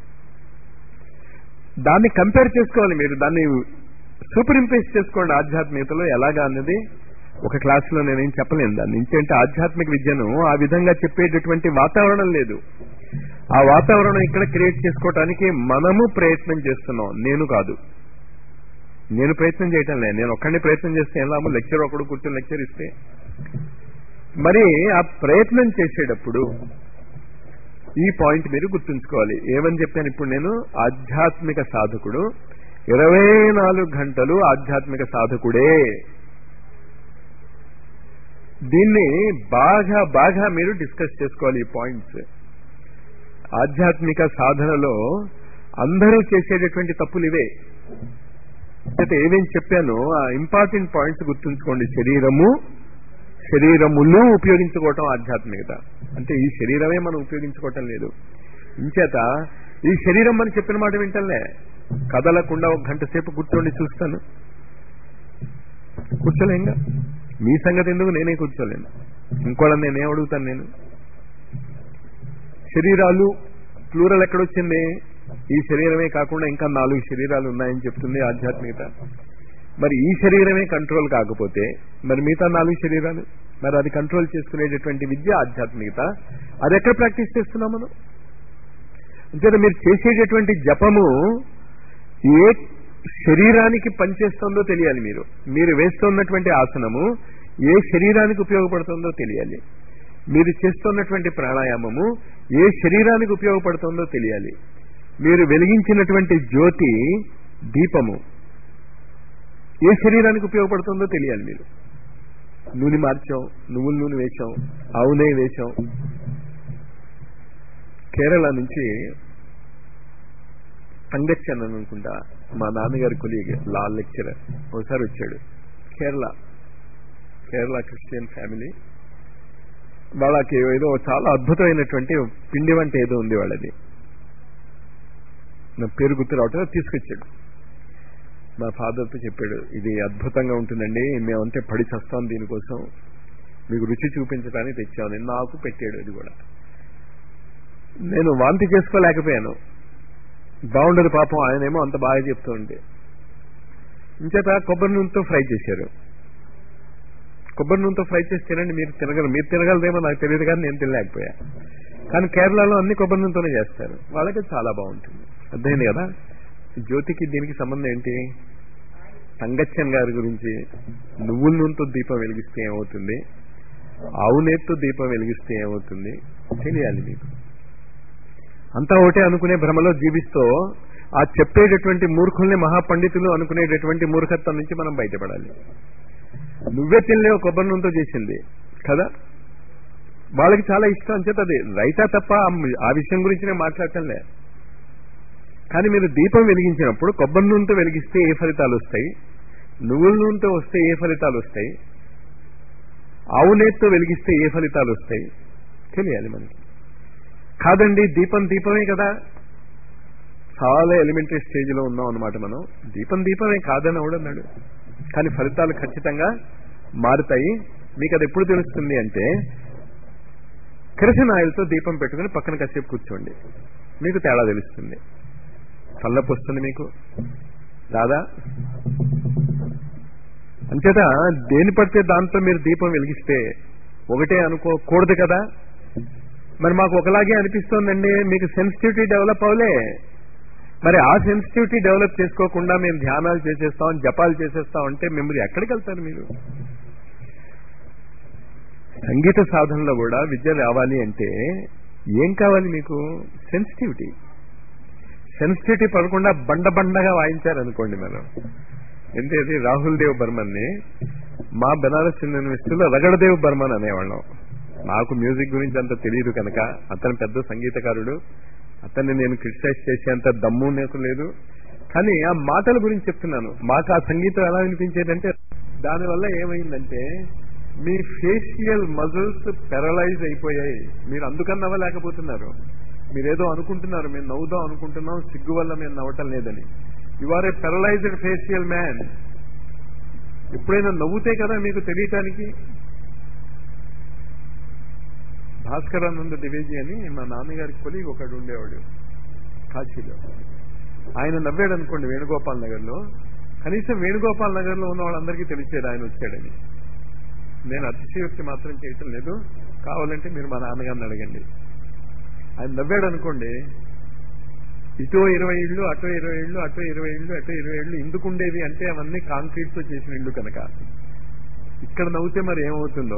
దాన్ని కంపేర్ చేసుకోవాలి మీరు దాన్ని సూపర్ ఇంప్రెస్ చేసుకోండి ఆధ్యాత్మికతలో ఎలాగా అన్నది ఒక క్లాసులో నేనేం చెప్పలేను దాన్ని ఇంకేంటే ఆధ్యాత్మిక విద్యను ఆ విధంగా చెప్పేటటువంటి వాతావరణం లేదు ఆ వాతావరణం ఇక్కడ క్రియేట్ చేసుకోవటానికి మనము ప్రయత్నం చేస్తున్నాం నేను కాదు నేను ప్రయత్నం చేయటం లేదు నేను ఒక్కడిని ప్రయత్నం చేస్తే ఏం లాభం లెక్చర్ ఒకడు కూర్చొని లెక్చర్ ఇస్తే మరి ఆ ప్రయత్నం చేసేటప్పుడు ఈ పాయింట్ మీరు గుర్తుంచుకోవాలి ఏమని చెప్పాను ఇప్పుడు నేను ఆధ్యాత్మిక సాధకుడు ఇరవై నాలుగు గంటలు ఆధ్యాత్మిక సాధకుడే దీన్ని బాగా బాగా మీరు డిస్కస్ చేసుకోవాలి ఈ పాయింట్స్ ఆధ్యాత్మిక సాధనలో అందరూ చేసేటటువంటి తప్పులు ఇవే అయితే ఏమేం చెప్పానో ఆ ఇంపార్టెంట్ పాయింట్స్ గుర్తుంచుకోండి శరీరము శరీరములు ఉపయోగించుకోవటం ఆధ్యాత్మికత అంటే ఈ శరీరమే మనం ఉపయోగించుకోవటం లేదు ఇంచేత ఈ శరీరం అని చెప్పిన మాట వింటలే కదలకుండా ఒక గంట సేపు కూర్చోండి చూస్తాను కూర్చోలేంగా మీ సంగతి ఎందుకు నేనే కూర్చోలేను ఇంకోళ్ళని నేనేం అడుగుతాను నేను శరీరాలు ప్లూరల్ ఎక్కడొచ్చింది ఈ శరీరమే కాకుండా ఇంకా నాలుగు శరీరాలు ఉన్నాయని చెప్తుంది ఆధ్యాత్మికత మరి ఈ శరీరమే కంట్రోల్ కాకపోతే మరి మిగతా నాలుగు శరీరాలు మరి అది కంట్రోల్ చేసుకునేటటువంటి విద్య ఆధ్యాత్మికత అది ఎక్కడ ప్రాక్టీస్ చేస్తున్నాం మనం అంతేత మీరు చేసేటటువంటి జపము ఏ శరీరానికి పనిచేస్తుందో తెలియాలి మీరు మీరు వేస్తున్నటువంటి ఆసనము ఏ శరీరానికి ఉపయోగపడుతుందో తెలియాలి మీరు చేస్తున్నటువంటి ప్రాణాయామము ఏ శరీరానికి ఉపయోగపడుతుందో తెలియాలి మీరు వెలిగించినటువంటి జ్యోతి దీపము ఏ శరీరానికి ఉపయోగపడుతుందో తెలియాలి మీరు నూనె మార్చాం నువ్వుల నూనె వేశాం ఆవు నెయ్యి వేశాం కేరళ నుంచి తంగచ్చన్ అని అనుకుంటా మా నాన్నగారి కొలీగ్ లా లెక్చరర్ ఒకసారి వచ్చాడు కేరళ కేరళ క్రిస్టియన్ ఫ్యామిలీ వాళ్ళకి ఏదో చాలా అద్భుతమైనటువంటి పిండి వంట ఏదో ఉంది వాళ్ళది నా పేరు గుర్తు రావటం తీసుకొచ్చాడు మా ఫాదర్తో చెప్పాడు ఇది అద్భుతంగా ఉంటుందండి మేమంతే పడి చస్తాం దీనికోసం మీకు రుచి చూపించడానికి తెచ్చామని నాకు పెట్టాడు అది కూడా నేను వాంతి చేసుకోలేకపోయాను బాగుండదు పాపం ఆయనేమో అంత బాగా చెప్తూ ఉంటే ఇంచేత కొబ్బరి నూనెతో ఫ్రై చేశారు కొబ్బరి నూనెతో ఫ్రై చేసి తినండి మీరు తినగలరు మీరు తినగలరేమో నాకు తెలియదు కానీ నేను తినలేకపోయా కానీ కేరళలో అన్ని కొబ్బరి నూనెతోనే చేస్తారు వాళ్ళకి చాలా బాగుంటుంది అర్థమైంది కదా జ్యోతికి దీనికి సంబంధం ఏంటి తంగచ్చన్ గారి గురించి నువ్వుల నూనెతో దీపం వెలిగిస్తే ఏమవుతుంది ఆవు నేతితో దీపం వెలిగిస్తే ఏమవుతుంది తెలియాలి మీకు అంతా ఒకటే అనుకునే భ్రమలో జీవిస్తూ ఆ చెప్పేటటువంటి మూర్ఖుల్ని మహాపండితులు అనుకునేటటువంటి మూర్ఖత్వం నుంచి మనం బయటపడాలి నువ్వే తినలేవు కొబ్బరి నూనెతో చేసింది కదా వాళ్ళకి చాలా ఇష్టం అంచేత అది రైతా తప్ప ఆ విషయం గురించి నేను మాట్లాడటంలే కానీ మీరు దీపం వెలిగించినప్పుడు కొబ్బరి నూనెతో వెలిగిస్తే ఏ ఫలితాలు వస్తాయి నువ్వుల నూనెతో వస్తే ఏ ఫలితాలు వస్తాయి ఆవు నేతితో వెలిగిస్తే ఏ ఫలితాలు వస్తాయి తెలియాలి మనకి కాదండి దీపం దీపమే కదా చాలా ఎలిమెంటరీ స్టేజ్లో ఉన్నాం అనమాట మనం దీపం దీపమే కాదని ఎవడన్నాడు కానీ ఫలితాలు ఖచ్చితంగా మారుతాయి మీకు అది ఎప్పుడు తెలుస్తుంది అంటే కిరసన ఆయిల్తో దీపం పెట్టుకుని పక్కన కాసేపు కూర్చోండి మీకు తేడా తెలుస్తుంది తల్లపు వస్తుంది మీకు రాదా అంచేత దేని పడితే దాంతో మీరు దీపం వెలిగిస్తే ఒకటే అనుకోకూడదు కదా మరి మాకు ఒకలాగే అనిపిస్తోందండి మీకు సెన్సిటివిటీ డెవలప్ అవలే మరి ఆ సెన్సిటివిటీ డెవలప్ చేసుకోకుండా మేము ధ్యానాలు చేసేస్తాం జపాలు చేసేస్తాం అంటే మిమ్మల్ని ఎక్కడికి వెళ్తారు మీరు సంగీత సాధనలో కూడా విద్య రావాలి అంటే ఏం కావాలి మీకు సెన్సిటివిటీ సెన్సిటివిటీ పడకుండా బండ బండగా వాయించారనుకోండి మనం ఎంతేది రాహుల్ దేవ్ బర్మన్ని మా బెనారస్ యూనివర్సిటీలో రగడదేవ్ బర్మన్ అనేవాళ్ళం నాకు మ్యూజిక్ గురించి అంత తెలియదు కనుక అతను పెద్ద సంగీతకారుడు అతన్ని నేను క్రిటిసైజ్ చేసేంత దమ్ము నాకు లేదు కానీ ఆ మాటల గురించి చెప్తున్నాను మాకు ఆ సంగీతం ఎలా వినిపించేదంటే దానివల్ల ఏమైందంటే మీ ఫేషియల్ మజిల్స్ పెరలైజ్ అయిపోయాయి మీరు అందుకని నవ్వలేకపోతున్నారు మీరేదో అనుకుంటున్నారు మేము నవ్వుదాం అనుకుంటున్నాం సిగ్గు వల్ల మేము నవ్వటం లేదని you are a paralysed facial man ఎప్పుడైనా నవ్వుతే కదా మీకు తెలియటానికి భాస్కరానంద ద్వివేది అని మా నాన్నగారి కొలిగి ఒకడు ఉండేవాడు కాశీలో ఆయన నవ్వాడు అనుకోండి వేణుగోపాల్ నగర్ లో కనీసం వేణుగోపాల్ నగర్ లో ఉన్న వాళ్ళందరికీ తెలిసేది ఆయన వచ్చాడని నేను అతిశయోక్తి మాత్రం చేయటం లేదు కావాలంటే మీరు మా నాన్నగారిని అడగండి ఆయన నవ్వాడు అనుకోండి ఇటో ఇరవై ఇళ్ళు అటో ఇరవై ఇళ్ళు అటో ఇరవై ఇళ్ళు అటో ఇరవై ఇళ్ళు ఎందుకు ఉండేవి అంటే అవన్నీ కాంక్రీట్ తో చేసిన ఇళ్ళు కనుక ఇక్కడ నవ్వుతే మరి ఏమవుతుందో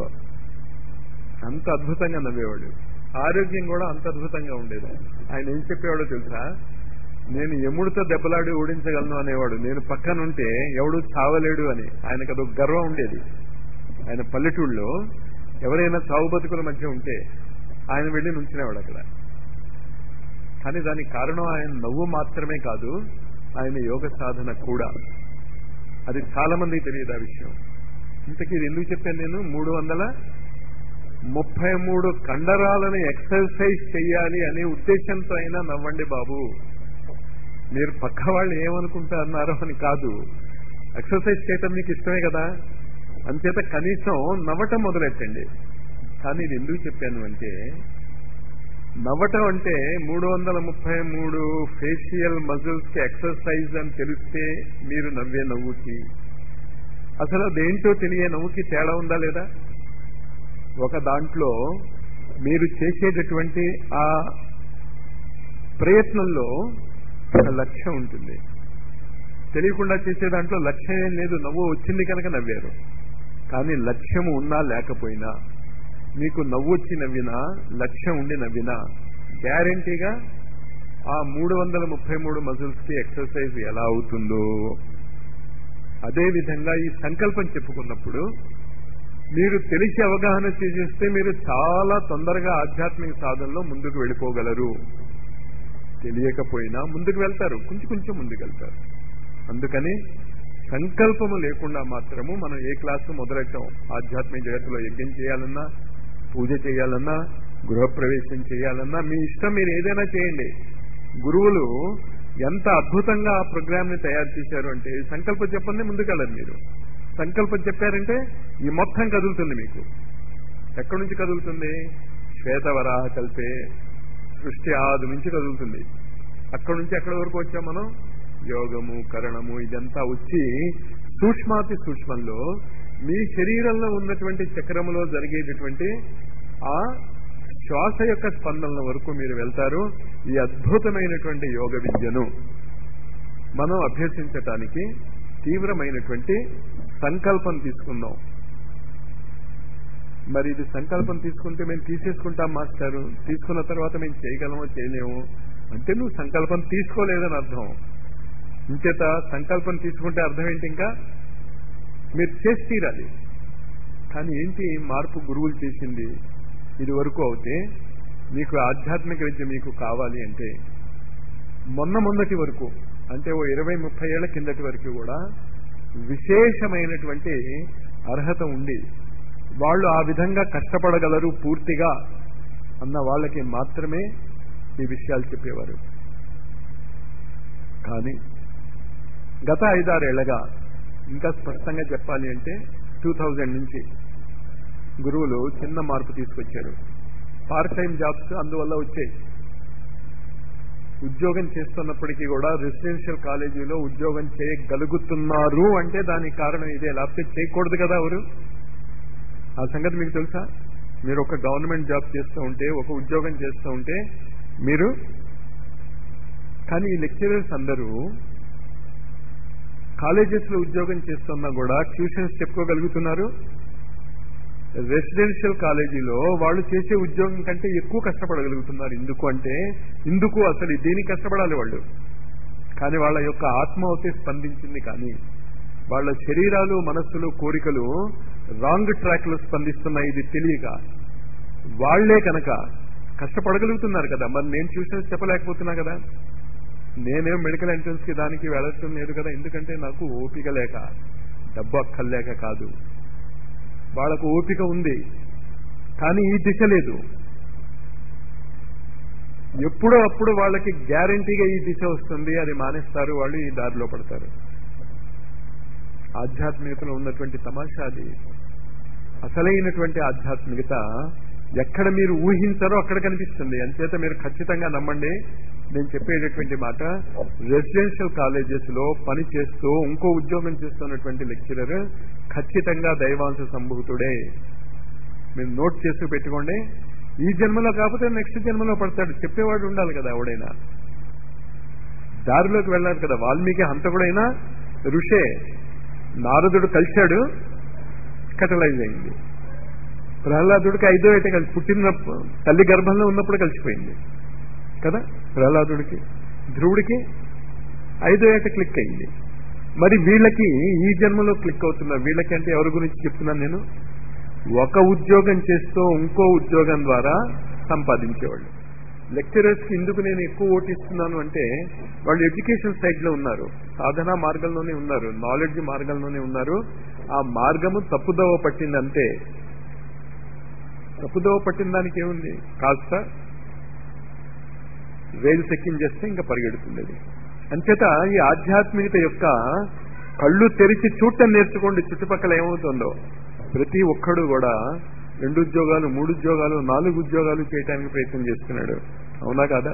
అంత అద్భుతంగా నవ్వేవాడు ఆరోగ్యం కూడా అంత అద్భుతంగా ఉండేది ఆయన ఏం చెప్పేవాడో తెలుసా నేను ఎముడితో దెబ్బలాడి ఓడించగలను అనేవాడు నేను పక్కన ఉంటే ఎవడు చావలేడు అని ఆయనకు అదొక గర్వం ఉండేది ఆయన పల్లెటూళ్ళలో ఎవరైనా చావు బతుకుల మధ్య ఉంటే ఆయన వెళ్ళి నుంచునేవాడు అక్కడ కానీ దానికి కారణం ఆయన నవ్వు మాత్రమే కాదు ఆయన యోగ సాధన కూడా అది చాలా మందికి తెలియదు ఆ విషయం ఇంతకీ ఇది ఎందుకు చెప్పాను నేను మూడు వందల ముప్పై మూడు కండరాలను ఎక్సర్సైజ్ చెయ్యాలి అనే ఉద్దేశంతో అయినా నవ్వండి బాబు మీరు పక్క వాళ్ళు ఏమనుకుంటున్నారో అని కాదు ఎక్సర్సైజ్ చేయటం మీకు ఇష్టమే కదా అంచేత కనీసం నవ్వటం మొదలెట్టండి కానీ ఇది ఎందుకు చెప్పాను అంటే నవ్వటం అంటే మూడు వందల ముప్పై మూడు ఫేషియల్ మజిల్స్ కి ఎక్సర్సైజ్ అని తెలిస్తే మీరు నవ్వే నవ్వుకి అసలు అదేంటో తెలియ నవ్వుకి తేడా ఉందా లేదా ఒక దాంట్లో మీరు చేసేటటువంటి ఆ ప్రయత్నంలో ఒక లక్ష్యం ఉంటుంది తెలియకుండా చేసే దాంట్లో లక్ష్యం ఏం లేదు నవ్వు వచ్చింది కనుక నవ్వారు కానీ లక్ష్యం ఉన్నా లేకపోయినా మీకు నవ్వు వచ్చి నవ్వినా లక్ష్యం ఉండి నవ్వినా గ్యారంటీగా ఆ మూడు వందల ముప్పై మూడు మజిల్స్ కి ఎక్సర్సైజ్ ఎలా అవుతుందో అదే విధంగా ఈ సంకల్పం చెప్పుకున్నప్పుడు మీరు తెలిసి అవగాహన చేసేస్తే మీరు చాలా తొందరగా ఆధ్యాత్మిక సాధనలో ముందుకు వెళ్ళిపోగలరు తెలియకపోయినా ముందుకు వెళ్తారు కొంచెం కొంచెం ముందుకు వెళ్తారు అందుకని సంకల్పము లేకుండా మాత్రము మనం ఏ క్లాసు మొదలెట్టాం ఆధ్యాత్మిక జగత్తులో యజ్ఞం చేయాలన్నా పూజ చేయాలన్నా గృహప్రవేశం చేయాలన్నా మీ ఇష్టం మీరు ఏదైనా చేయండి గురువులు ఎంత అద్భుతంగా ఆ ప్రోగ్రామ్ ని తయారు చేశారు అంటే సంకల్పం చెప్పండి ముందుకెళ్ళరు మీరు సంకల్పం చెప్పారంటే ఈ మొత్తం కదులుతుంది మీకు ఎక్కడి నుంచి కదులుతుంది శ్వేతవరాహ కల్పే సృష్టి ఆది నుంచి కదులుతుంది అక్కడి నుంచి ఎక్కడి వరకు వచ్చాం మనం యోగము కరణము ఇదంతా వచ్చి సూక్ష్మాతి సూక్ష్మంలో మీ శరీరంలో ఉన్నటువంటి చక్రములో జరిగేటటువంటి ఆ శ్వాస యొక్క స్పందనల వరకు మీరు వెళ్తారు ఈ అద్భుతమైనటువంటి యోగ విద్యను మనం అభ్యసించటానికి తీవ్రమైనటువంటి సంకల్పం తీసుకుందాం మరి ఇది సంకల్పం తీసుకుంటే మేము తీసేసుకుంటాం మాస్టారు తీసుకున్న తర్వాత మేము చేయగలమో చేయలేము అంటే నువ్వు సంకల్పం తీసుకోలేదని అర్థం ఇంచేత సంకల్పం తీసుకుంటే అర్థం ఏంటి ఇంకా మీరు చేసి తీరాలి కానీ ఏంటి మార్పు గురువులు చేసింది ఇది వరకు అవుతే మీకు ఆధ్యాత్మిక విద్య మీకు కావాలి అంటే మొన్న మొన్నటి వరకు అంటే ఓ ఇరవై ముప్పై ఏళ్ల కిందటి వరకు కూడా విశేషమైనటువంటి అర్హత ఉండి వాళ్ళు ఆ విధంగా కష్టపడగలరు పూర్తిగా అన్న వాళ్ళకి మాత్రమే ఈ విషయాలు చెప్పేవారు కానీ గత ఐదారేళ్లగా ఇంకా స్పష్టంగా చెప్పాలి అంటే టూ థౌజండ్ నుంచి గురువులు చిన్న మార్పు తీసుకొచ్చారు పార్ట్ టైం జాబ్స్ అందువల్ల వచ్చాయి ఉద్యోగం చేస్తున్నప్పటికీ కూడా రెసిడెన్షియల్ కాలేజీలో ఉద్యోగం చేయగలుగుతున్నారు అంటే దానికి కారణం ఇదే లేకపోతే చేయకూడదు కదా ఎవరు ఆ సంగతి మీకు తెలుసా మీరు ఒక గవర్నమెంట్ జాబ్ చేస్తూ ఉంటే ఒక ఉద్యోగం చేస్తూ ఉంటే మీరు కానీ ఈ లెక్చరర్స్ అందరూ కాలేజెస్ లో ఉద్యోగం చేస్తున్నా కూడా ట్యూషన్స్ చెప్పుకోగలుగుతున్నారు రెసిడెన్షియల్ కాలేజీలో వాళ్ళు చేసే ఉద్యోగం కంటే ఎక్కువ కష్టపడగలుగుతున్నారు ఎందుకు అంటే ఇందుకు అసలు దీనికి కష్టపడాలి వాళ్ళు కానీ వాళ్ళ యొక్క ఆత్మ అయితే స్పందించింది కానీ వాళ్ళ శరీరాలు మనస్సులు కోరికలు రాంగ్ ట్రాక్ లో స్పందిస్తున్నాయి ఇది తెలియక వాళ్లే కనుక కష్టపడగలుగుతున్నారు కదా మరి నేను ట్యూషన్స్ చెప్పలేకపోతున్నా కదా నేనేం మెడికల్ ఎంట్రన్స్ కి దానికి వెళ్ళటం లేదు కదా ఎందుకంటే నాకు ఓపిక లేక డబ్బు అక్కర్లేక కాదు వాళ్ళకు ఓపిక ఉంది కానీ ఈ దిశ లేదు ఎప్పుడో అప్పుడు వాళ్ళకి గ్యారంటీగా ఈ దిశ వస్తుంది అది మానేస్తారు వాళ్ళు ఈ దారిలో పడతారు ఆధ్యాత్మికతలో ఉన్నటువంటి తమాషా అది అసలైనటువంటి ఆధ్యాత్మికత ఎక్కడ మీరు ఊహించారో అక్కడ కనిపిస్తుంది అంచేత మీరు ఖచ్చితంగా నమ్మండి నేను చెప్పేటటువంటి మాట రెసిడెన్షియల్ కాలేజెస్ లో పని చేస్తూ ఇంకో ఉద్యోగం చేస్తున్నటువంటి లెక్చరర్ ఖచ్చితంగా దైవాంశ సంభూతుడే మీరు నోట్ చేస్తూ పెట్టుకోండి ఈ జన్మలో కాకపోతే నెక్స్ట్ జన్మలో పడతాడు చెప్పేవాడు ఉండాలి కదా ఎవడైనా దారిలోకి వెళ్ళాలి కదా వాల్మీకి హంతకుడైనా ఋషే నారదుడు కలిశాడు కటలైజ్ అయింది ప్రహ్లాదుడికి ఐదో ఏట కలిసి పుట్టిన తల్లి గర్భంలో ఉన్నప్పుడు కలిసిపోయింది కదా ప్రహ్లాదుడికి ధ్రువుడికి ఐదో ఏట క్లిక్ అయింది మరి వీళ్ళకి ఈ జన్మలో క్లిక్ అవుతున్నారు వీళ్ళకి అంటే ఎవరి గురించి చెప్తున్నాను నేను ఒక ఉద్యోగం చేస్తూ ఇంకో ఉద్యోగం ద్వారా సంపాదించేవాళ్ళు లెక్చరర్స్ కి ఎందుకు నేను ఎక్కువ ఓటిస్తున్నాను అంటే వాళ్ళు ఎడ్యుకేషన్ సైడ్ లో ఉన్నారు సాధనా మార్గంలోనే ఉన్నారు నాలెడ్జ్ మార్గంలోనే ఉన్నారు ఆ మార్గము తప్పుదోవ పట్టింది అంతే తప్పుదోవ పట్టిన దానికి ఏముంది కాస్త రైలు ఎక్కించేస్తే ఇంకా పరిగెడుతుంది అది అంచేత ఈ ఆధ్యాత్మికత యొక్క కళ్ళు తెరిచి చూడటం నేర్చుకోండి చుట్టుపక్కల ఏమవుతుందో ప్రతి ఒక్కడు కూడా రెండు ఉద్యోగాలు మూడు ఉద్యోగాలు నాలుగు ఉద్యోగాలు చేయడానికి ప్రయత్నం చేస్తున్నాడు అవునా కాదా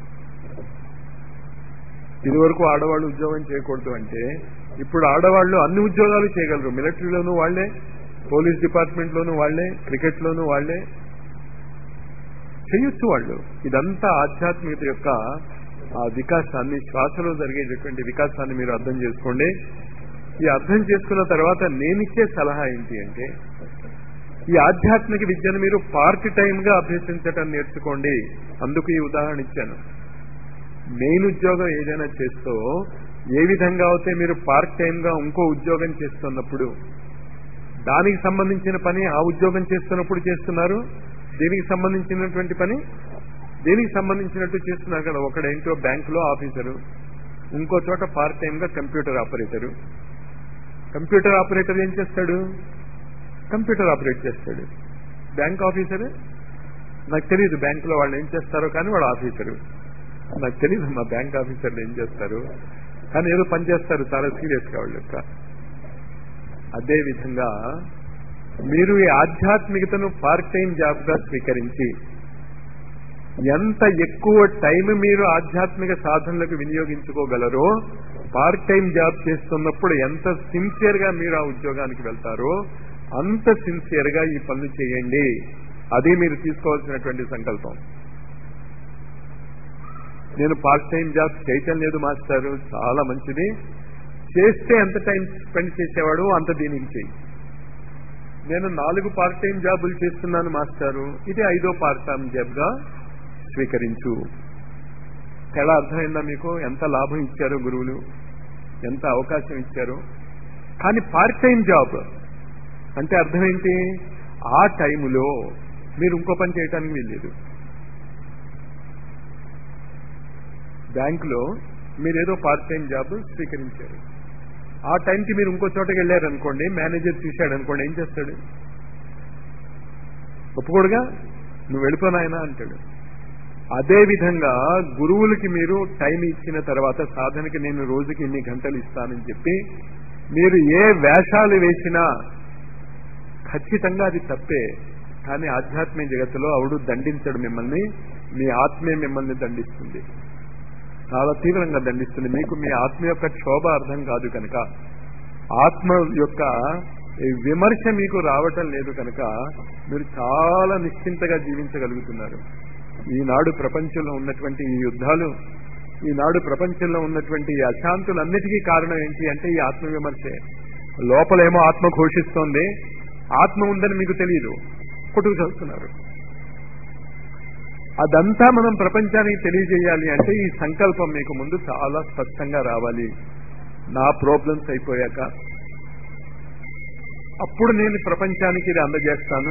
ఇదివరకు ఆడవాళ్ళు ఉద్యోగం చేయకూడదు అంటే ఇప్పుడు ఆడవాళ్ళు అన్ని ఉద్యోగాలు చేయగలరు మిలిటరీలోనూ వాళ్లే పోలీస్ డిపార్ట్మెంట్ లోనూ వాళ్లే క్రికెట్ లోనూ వాళ్లే చేయొచ్చు వాళ్ళు ఇదంతా ఆధ్యాత్మికత యొక్క ఆ వికాసాన్ని శ్వాసలో జరిగేటటువంటి వికాసాన్ని మీరు అర్థం చేసుకోండి ఈ అర్థం చేసుకున్న తర్వాత నేనిచ్చే సలహా ఏంటి అంటే ఈ ఆధ్యాత్మిక విద్యను మీరు పార్ట్ టైం గా అభ్యసించటం నేర్చుకోండి అందుకు ఈ ఉదాహరణ ఇచ్చాను మెయిన్ ఉద్యోగం ఏదైనా చేస్తూ ఏ విధంగా అయితే మీరు పార్ట్ టైం గా ఇంకో ఉద్యోగం చేస్తున్నప్పుడు దానికి సంబంధించిన పని ఆ ఉద్యోగం చేస్తున్నప్పుడు చేస్తున్నారు దీనికి సంబంధించినటువంటి పని దీనికి సంబంధించినట్టు చేస్తున్నారు కదా ఒకడేంటో బ్యాంకులో ఆఫీసరు ఇంకో చోట పార్ట్ టైం గా కంప్యూటర్ ఆపరేటరు కంప్యూటర్ ఆపరేటర్ ఏం చేస్తాడు కంప్యూటర్ ఆపరేట్ చేస్తాడు బ్యాంక్ ఆఫీసర్ నాకు తెలియదు బ్యాంకులో వాళ్ళు ఏం చేస్తారో కానీ వాడు ఆఫీసరు నాకు తెలియదు మా బ్యాంక్ ఆఫీసర్లు ఏం చేస్తారు కానీ ఏదో పని చేస్తారు చాలా సీరియస్ గా వాళ్ళు యొక్క అదే విధంగా మీరు ఈ ఆధ్యాత్మికతను పార్ట్ టైం జాబ్ గా స్వీకరించి ఎంత ఎక్కువ టైం మీరు ఆధ్యాత్మిక సాధనలకు వినియోగించుకోగలరో పార్ట్ టైం జాబ్ చేస్తున్నప్పుడు ఎంత సిన్సియర్ గా మీరు ఆ ఉద్యోగానికి వెళ్తారో అంత సిన్సియర్ గా ఈ పనులు చేయండి అది మీరు తీసుకోవాల్సినటువంటి సంకల్పం నేను పార్ట్ టైం జాబ్ చేయటం లేదు మాస్టారు చాలా మంచిది చేస్తే ఎంత టైం స్పెండ్ చేసేవాడు అంత దీనికి చెయ్యి నేను నాలుగు పార్ట్ టైం జాబులు చేస్తున్నాను మాస్టారు ఇది ఐదో పార్ట్ టైం జాబ్ గా స్వీకరించు ఎలా అర్థమైందా మీకు ఎంత లాభం ఇచ్చారు గురువులు ఎంత అవకాశం ఇచ్చారు కానీ పార్ట్ టైం జాబ్ అంటే అర్థం ఏంటి ఆ టైములో మీరు ఇంకో పని చేయటానికి వీల్లేదు బ్యాంకులో మీరేదో పార్ట్ టైం జాబ్ స్వీకరించారు ఆ టైంకి మీరు ఇంకో చోటకి వెళ్ళారనుకోండి మేనేజర్ చూశాడు అనుకోండి ఏం చేస్తాడు ఒప్పుకోడుగా నువ్వు వెళ్ళిపోనాయనా అంటాడు అదే విధంగా గురువులకి మీరు టైం ఇచ్చిన తర్వాత సాధనకి నేను రోజుకి ఇన్ని గంటలు ఇస్తానని చెప్పి మీరు ఏ వేషాలు వేసినా ఖచ్చితంగా అది తప్పే కానీ ఆధ్యాత్మిక జగత్తులో ఆవిడు దండించడు మిమ్మల్ని మీ ఆత్మే మిమ్మల్ని దండిస్తుంది చాలా తీవ్రంగా దండిస్తుంది మీకు మీ ఆత్మ యొక్క క్షోభ అర్థం కాదు కనుక ఆత్మ యొక్క విమర్శ మీకు రావటం లేదు కనుక మీరు చాలా నిశ్చింతగా జీవించగలుగుతున్నారు ఈనాడు ప్రపంచంలో ఉన్నటువంటి ఈ యుద్ధాలు ఈనాడు ప్రపంచంలో ఉన్నటువంటి ఈ అశాంతులన్నిటికీ కారణం ఏంటి అంటే ఈ ఆత్మ విమర్శే లోపలేమో ఆత్మ ఘోషిస్తోంది ఆత్మ ఉందని మీకు తెలియదు కొట్టుకు చదువుతున్నారు అదంతా మనం ప్రపంచానికి తెలియజేయాలి అంటే ఈ సంకల్పం మీకు ముందు చాలా స్పష్టంగా రావాలి నా ప్రాబ్లమ్స్ అయిపోయాక అప్పుడు నేను ప్రపంచానికి ఇది అందజేస్తాను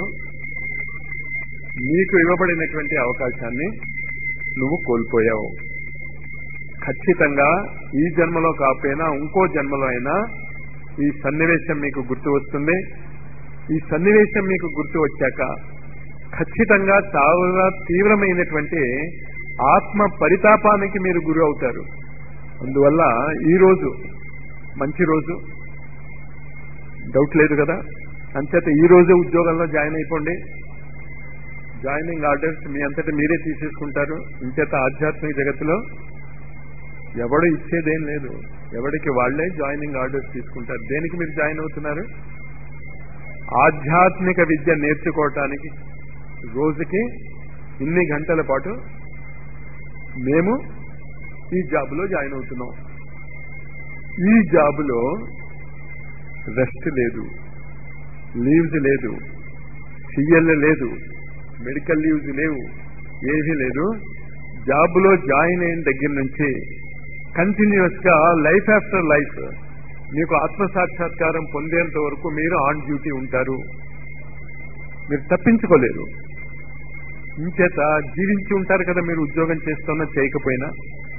నీకు ఇవ్వబడినటువంటి అవకాశాన్ని నువ్వు కోల్పోయావు ఖచ్చితంగా ఈ జన్మలో కాకపోయినా ఇంకో జన్మలో అయినా ఈ సన్నివేశం మీకు గుర్తు వస్తుంది ఈ సన్నివేశం మీకు గుర్తు వచ్చాక ఖచ్చితంగా చాలా తీవ్రమైనటువంటి ఆత్మ పరితాపానికి మీరు గురి అవుతారు అందువల్ల ఈ రోజు మంచి రోజు డౌట్ లేదు కదా అంచేత ఈ రోజే ఉద్యోగంలో జాయిన్ అయిపోండి జాయినింగ్ ఆర్డర్స్ మీ అంతటా మీరే తీసేసుకుంటారు ఇంచేత ఆధ్యాత్మిక జగత్తులో ఎవడు ఇచ్చేదేం లేదు ఎవడికి వాళ్లే జాయినింగ్ ఆర్డర్స్ తీసుకుంటారు దేనికి మీరు జాయిన్ అవుతున్నారు ఆధ్యాత్మిక విద్య నేర్చుకోవటానికి రోజుకి ఇన్ని గంటల పాటు మేము ఈ జాబ్లో జాయిన్ అవుతున్నాం ఈ జాబ్లో రెస్ట్ లేదు లీవ్స్ లేదు సిఎల్ లేదు మెడికల్ లీవ్స్ లేవు ఏమీ లేదు జాబ్లో జాయిన్ అయిన దగ్గర నుంచి కంటిన్యూస్ గా లైఫ్ ఆఫ్టర్ లైఫ్ మీకు ఆత్మసాక్షాత్కారం పొందేంత వరకు మీరు ఆన్ డ్యూటీ ఉంటారు మీరు తప్పించుకోలేరు ఇంచేత జీవించి ఉంటారు కదా మీరు ఉద్యోగం చేస్తున్నా చేయకపోయినా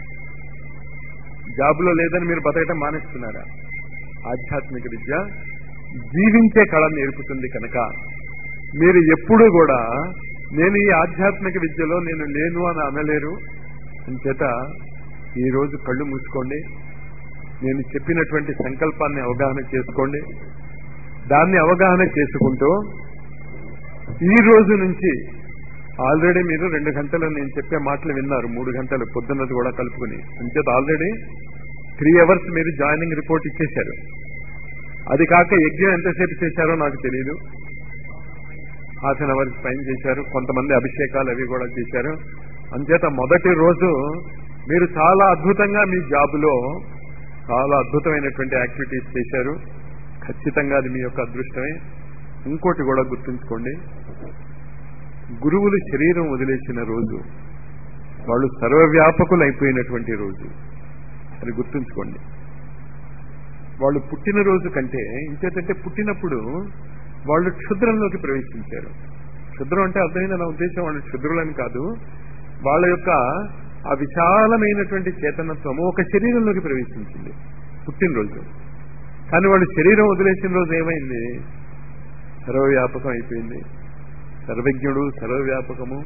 జాబ్లో లేదని మీరు బతకటం మానేస్తున్నారా ఆధ్యాత్మిక విద్య జీవించే కళ నేర్పుతుంది కనుక మీరు ఎప్పుడూ కూడా నేను ఈ ఆధ్యాత్మిక విద్యలో నేను లేను అని అనలేరు అంచేత ఈరోజు కళ్ళు మూసుకోండి నేను చెప్పినటువంటి సంకల్పాన్ని అవగాహన చేసుకోండి దాన్ని అవగాహన చేసుకుంటూ ఈ రోజు నుంచి ఆల్రెడీ మీరు రెండు గంటలు నేను చెప్పే మాటలు విన్నారు మూడు గంటలు పొద్దున్నది కూడా కలుపుకుని అంచేత ఆల్రెడీ త్రీ అవర్స్ మీరు జాయినింగ్ రిపోర్ట్ ఇచ్చేశారు అది కాక యజ్ఞం ఎంతసేపు చేశారో నాకు తెలియదు హాఫ్ అన్ అవర్స్ పైన చేశారు కొంతమంది అభిషేకాలు అవి కూడా చేశారు అంచేత మొదటి రోజు మీరు చాలా అద్భుతంగా మీ జాబ్లో చాలా అద్భుతమైనటువంటి యాక్టివిటీస్ చేశారు ఖచ్చితంగా అది మీ యొక్క అదృష్టమే ఇంకోటి కూడా గుర్తుంచుకోండి గురువులు శరీరం వదిలేసిన రోజు వాళ్ళు సర్వవ్యాపకులు అయిపోయినటువంటి రోజు అది గుర్తుంచుకోండి వాళ్ళు పుట్టినరోజు కంటే ఇంకేంటంటే పుట్టినప్పుడు వాళ్ళు క్షుద్రంలోకి ప్రవేశించారు క్షుద్రం అంటే అర్థమైంది నా ఉద్దేశం వాళ్ళు క్షుద్రులని కాదు వాళ్ళ యొక్క ఆ విశాలమైనటువంటి చేతనత్వము ఒక శరీరంలోకి ప్రవేశించింది పుట్టినరోజు కానీ వాళ్ళు శరీరం వదిలేసిన రోజు ఏమైంది సర్వవ్యాపకం అయిపోయింది సర్వజ్ఞుడు సర్వవ్యాపకము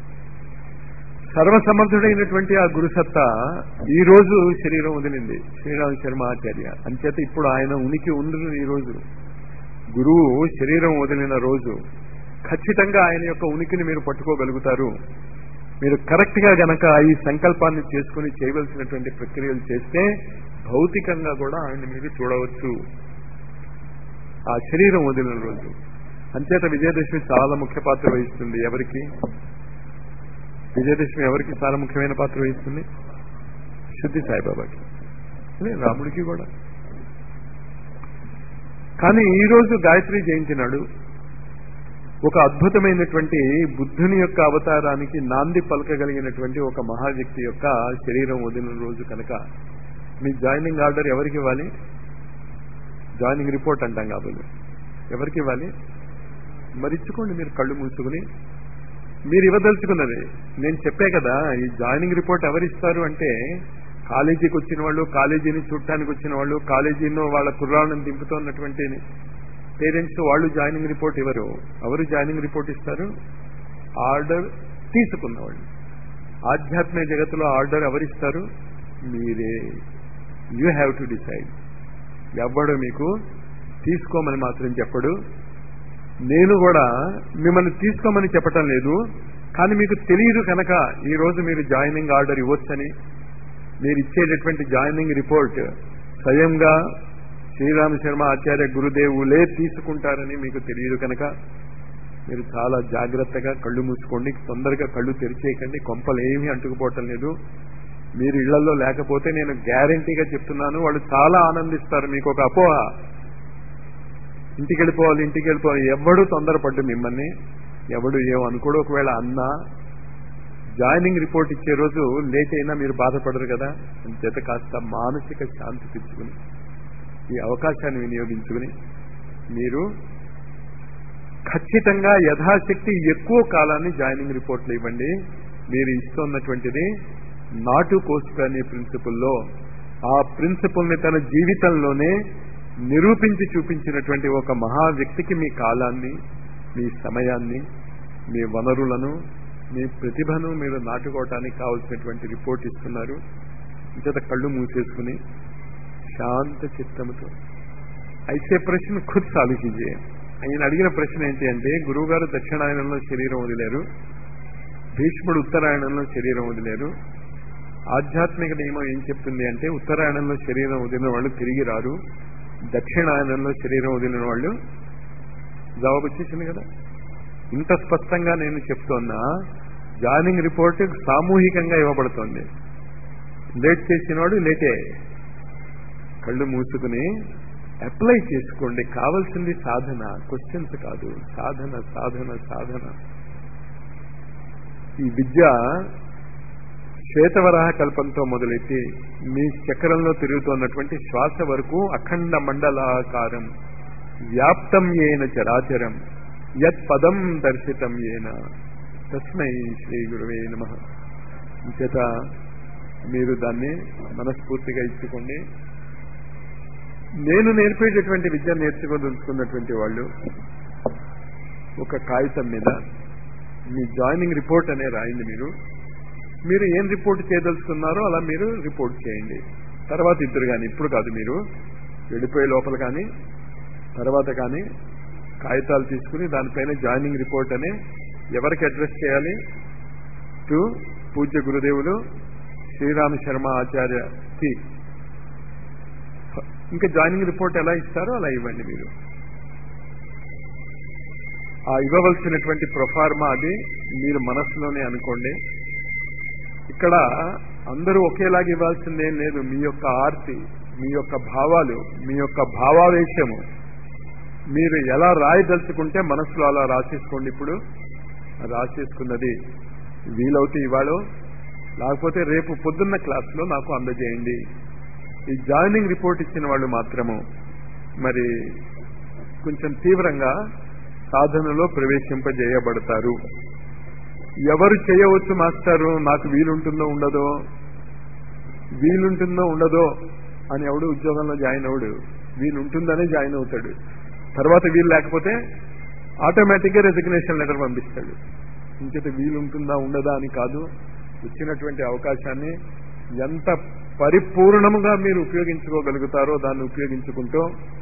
సర్వసమర్థుడైనటువంటి ఆ గురుసత్తా ఈ రోజు శరీరం వదిలింది శ్రీరామ శర్మ ఆచార్య అంచేత ఇప్పుడు ఆయన ఉనికి ఉంది ఈ రోజు గురువు శరీరం వదిలిన రోజు ఖచ్చితంగా ఆయన యొక్క ఉనికిని మీరు పట్టుకోగలుగుతారు మీరు కరెక్ట్ గా గనక ఈ సంకల్పాన్ని చేసుకుని చేయవలసినటువంటి ప్రక్రియలు చేస్తే భౌతికంగా కూడా ఆయన మీరు చూడవచ్చు ఆ శరీరం వదిలిన రోజు అంచేత విజయదశమి చాలా ముఖ్య పాత్ర వహిస్తుంది ఎవరికి విజయదశమి ఎవరికి చాలా ముఖ్యమైన పాత్ర వహిస్తుంది శుద్ధి సాయిబాబాకి అదే రాముడికి కూడా కానీ ఈ రోజు గాయత్రి జయంతి నాడు ఒక అద్భుతమైనటువంటి బుద్ధుని యొక్క అవతారానికి నాంది పలకగలిగినటువంటి ఒక మహా వ్యక్తి యొక్క శరీరం వదిలిన రోజు కనుక మీ జాయినింగ్ ఆర్డర్ ఎవరికి ఇవ్వాలి జాయినింగ్ రిపోర్ట్ అంటాం కాబట్టి ఎవరికి ఇవ్వాలి మరి ఇచ్చుకోండి మీరు కళ్ళు మూసుకుని మీరు ఇవ్వదలుచుకున్నది నేను చెప్పే కదా ఈ జాయినింగ్ రిపోర్ట్ ఎవరిస్తారు అంటే కాలేజీకి వచ్చిన వాళ్ళు కాలేజీని చూడటానికి వచ్చిన వాళ్ళు కాలేజీలో వాళ్ళ కుర్రాళ్ళని దింపుతున్నటువంటి పేరెంట్స్ వాళ్ళు జాయినింగ్ రిపోర్ట్ ఇవ్వరు ఎవరు జాయినింగ్ రిపోర్ట్ ఇస్తారు ఆర్డర్ తీసుకున్నవాళ్ళు ఆధ్యాత్మిక జగత్తులో ఆర్డర్ ఎవరిస్తారు మీరే యూ హ్యావ్ టు డిసైడ్ ఎవ్వడు మీకు తీసుకోమని మాత్రం చెప్పడు నేను కూడా మిమ్మల్ని తీసుకోమని చెప్పటం లేదు కానీ మీకు తెలియదు కనుక ఈ రోజు మీరు జాయినింగ్ ఆర్డర్ ఇవ్వచ్చని మీరు ఇచ్చేటటువంటి జాయినింగ్ రిపోర్ట్ స్వయంగా శ్రీరామ శర్మ ఆచార్య గురుదేవులే తీసుకుంటారని మీకు తెలియదు కనుక మీరు చాలా జాగ్రత్తగా కళ్ళు మూసుకోండి తొందరగా కళ్ళు తెరిచేయకండి కొంపలు ఏమీ అంటుకుపోవటం లేదు మీరు ఇళ్లలో లేకపోతే నేను గ్యారంటీగా చెప్తున్నాను వాళ్ళు చాలా ఆనందిస్తారు మీకు ఒక అపోహ ఇంటికి వెళ్ళిపోవాలి ఇంటికి వెళ్ళిపోవాలి ఎవడు తొందరపడ్డు మిమ్మల్ని ఎవడు ఏం అనుకోడు ఒకవేళ అన్నా జాయినింగ్ రిపోర్ట్ ఇచ్చే రోజు లేట్ అయినా మీరు బాధపడరు కదా చేత కాస్త మానసిక శాంతి తెచ్చుకుని ఈ అవకాశాన్ని వినియోగించుకుని మీరు ఖచ్చితంగా యథాశక్తి ఎక్కువ కాలాన్ని జాయినింగ్ రిపోర్ట్లు ఇవ్వండి మీరు ఇస్తున్నటువంటిది నాటు కోస్ట్ అనే ప్రిన్సిపుల్లో ఆ ప్రిన్సిపుల్ ని తన జీవితంలోనే నిరూపించి చూపించినటువంటి ఒక మహా వ్యక్తికి మీ కాలాన్ని మీ సమయాన్ని మీ వనరులను మీ ప్రతిభను మీరు నాటుకోవటానికి కావలసినటువంటి రిపోర్ట్ ఇస్తున్నారు ఇంత కళ్ళు మూసేసుకుని శాంత చిత్తముతో అయితే ప్రశ్న ఖుద్ సాలు కీజియే ఆయన అడిగిన ప్రశ్న ఏంటి అంటే గురువు గారు దక్షిణాయనంలో శరీరం వదిలేరు భీష్ముడు ఉత్తరాయణంలో శరీరం వదిలేరు ఆధ్యాత్మిక నియమం ఏం చెప్తుంది అంటే ఉత్తరాయణంలో శరీరం వదిలిన వాళ్ళు తిరిగి రారు దక్షిణాయనంలో శరీరం వదిలిన వాళ్ళు జవాబు వచ్చేసింది కదా ఇంత స్పష్టంగా నేను చెప్తున్నా జాయినింగ్ రిపోర్ట్ సామూహికంగా ఇవ్వబడుతోంది లేట్ చేసినవాడు లేటే కళ్ళు మూసుకుని అప్లై చేసుకోండి కావలసింది సాధన క్వశ్చన్స్ కాదు సాధన సాధన సాధన ఈ విద్య శ్వేతవరాహ కల్పంతో మొదలెట్టి మీ చక్రంలో తిరుగుతున్నటువంటి శ్వాస వరకు అఖండ మండలాకారం వ్యాప్తం ఏన చరాచరం యత్ పదం దర్శితం ఏన తస్మై శ్రీ గురువే నమ చేత మీరు దాన్ని మనస్ఫూర్తిగా ఇచ్చుకోండి నేను నేర్పేటటువంటి విద్య నేర్చుకోదలుచుకున్నటువంటి వాళ్ళు ఒక కాగితం మీద మీ జాయినింగ్ రిపోర్ట్ అనే రాయండి మీరు మీరు ఏం రిపోర్ట్ చేయదలుచుకున్నారో అలా మీరు రిపోర్ట్ చేయండి తర్వాత ఇద్దరు కానీ ఇప్పుడు కాదు మీరు వెళ్ళిపోయే లోపల కానీ తర్వాత కానీ కాగితాలు తీసుకుని దానిపైన జాయినింగ్ రిపోర్ట్ అనే ఎవరికి అడ్రస్ చేయాలి టు పూజ్య గురుదేవులు శ్రీరామ శర్మ ఆచార్యకి ఇంకా జాయినింగ్ రిపోర్ట్ ఎలా ఇస్తారో అలా ఇవ్వండి మీరు ఆ ఇవ్వవలసినటువంటి ప్రొఫార్మా అది మీరు మనస్సులోనే అనుకోండి ఇక్కడ అందరూ ఒకేలాగా ఇవ్వాల్సిందేం లేదు మీ యొక్క ఆర్తి మీ యొక్క భావాలు మీ యొక్క భావావేశము మీరు ఎలా రాయదలుచుకుంటే మనసులో అలా రాసేసుకోండి ఇప్పుడు రాసేసుకున్నది వీలవుతే ఇవాళ లేకపోతే రేపు పొద్దున్న క్లాస్లో నాకు అందజేయండి ఈ జాయినింగ్ రిపోర్ట్ ఇచ్చిన వాళ్ళు మాత్రము మరి కొంచెం తీవ్రంగా సాధనలో ప్రవేశింపజేయబడతారు ఎవరు చేయవచ్చు మాస్టారు నాకు వీలుంటుందో ఉండదో వీలుంటుందో ఉండదో అని ఎవడు ఉద్యోగంలో జాయిన్ అవడు వీలుంటుందనే జాయిన్ అవుతాడు తర్వాత వీలు లేకపోతే ఆటోమేటిక్గా రెసిగ్నేషన్ లెటర్ పంపిస్తాడు ఇంకైతే వీలుంటుందా ఉండదా అని కాదు వచ్చినటువంటి అవకాశాన్ని ఎంత పరిపూర్ణముగా మీరు ఉపయోగించుకోగలుగుతారో దాన్ని ఉపయోగించుకుంటూ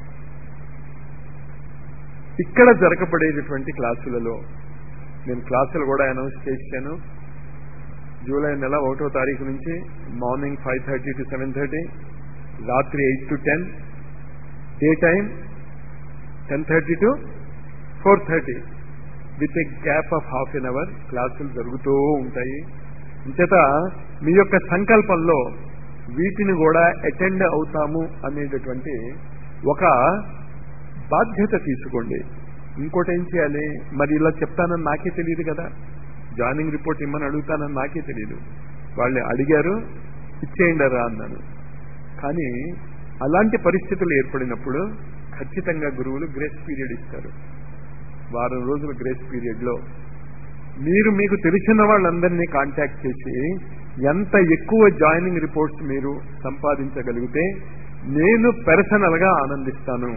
ఇక్కడ జరగబడేటటువంటి క్లాసులలో నేను క్లాసులు కూడా అనౌన్స్ చేశాను జూలై నెల ఒకటో తారీఖు నుంచి morning five thirty to seven thirty రాత్రి eight to ten day time ten thirty to four thirty with a gap of half an hour క్లాసులు జరుగుతూ ఉంటాయి ఇంచేత మీ యొక్క సంకల్పంలో వీటిని కూడా అటెండ్ అవుతాము అనేటటువంటి ఒక బాధ్యత తీసుకోండి ఇంకోటి ఏం చేయాలి మరి ఇలా చెప్తానని నాకే తెలియదు కదా జాయినింగ్ రిపోర్ట్ ఇమ్మని అడుగుతానని నాకే తెలియదు వాళ్ళు అడిగారు ఇచ్చేయండి రా అన్నాను కానీ అలాంటి పరిస్థితులు ఏర్పడినప్పుడు ఖచ్చితంగా గురువులు గ్రేస్ పీరియడ్ ఇస్తారు వారం రోజుల గ్రేస్ పీరియడ్లో మీరు మీకు తెలిసిన వాళ్ళందరినీ కాంటాక్ట్ చేసి ఎంత ఎక్కువ జాయినింగ్ రిపోర్ట్స్ మీరు సంపాదించగలిగితే నేను పర్సనల్ గా ఆనందిస్తాను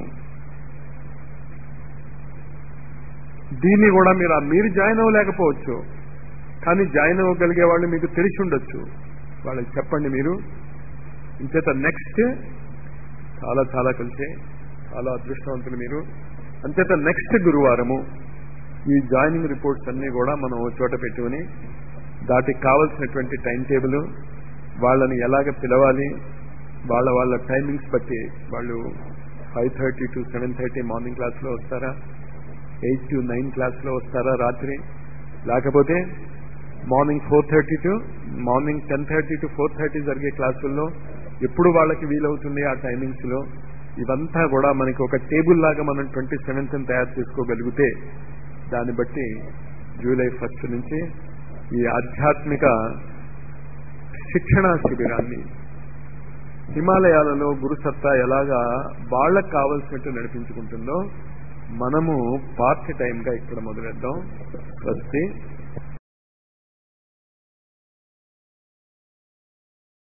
దీన్ని కూడా మీరు మీరు జాయిన్ అవ్వలేకపోవచ్చు కానీ జాయిన్ అవ్వగలిగే వాళ్ళు మీకు తెలిసి ఉండొచ్చు వాళ్ళకి చెప్పండి మీరు ఇంచేత నెక్స్ట్ చాలా చాలా కలిసే చాలా అదృష్టవంతులు మీరు అంచేత నెక్స్ట్ గురువారము ఈ జాయినింగ్ రిపోర్ట్స్ అన్ని కూడా మనం ఓ చోట పెట్టుకుని దాటికి కావలసినటువంటి టైం టేబుల్ వాళ్ళని ఎలాగ పిలవాలి వాళ్ళ వాళ్ళ టైమింగ్స్ బట్టి వాళ్ళు five thirty to seven thirty morning క్లాస్లో వస్తారా ఎయిట్ టు నైన్ క్లాస్లో వస్తారా రాత్రి లేకపోతే morning four thirty to morning ten thirty to four thirty జరిగే క్లాసుల్లో ఎప్పుడు వాళ్ళకి వీలవుతుంది ఆ టైమింగ్స్లో ఇవంతా కూడా మనకి ఒక టేబుల్ లాగా మనం ట్వంటీ సెవెంత్ తయారు చేసుకోగలిగితే దాన్ని బట్టి జూలై ఫస్ట్ నుంచి ఈ ఆధ్యాత్మిక శిక్షణా శిబిరాన్ని హిమాలయాలలో గురుసత్తా ఎలాగా వాళ్ళకు కావలసినట్టు నడిపించుకుంటుందో మనము పార్ట్ టైంగా ఇక్కడ మొదలెద్దాం స్వస్తి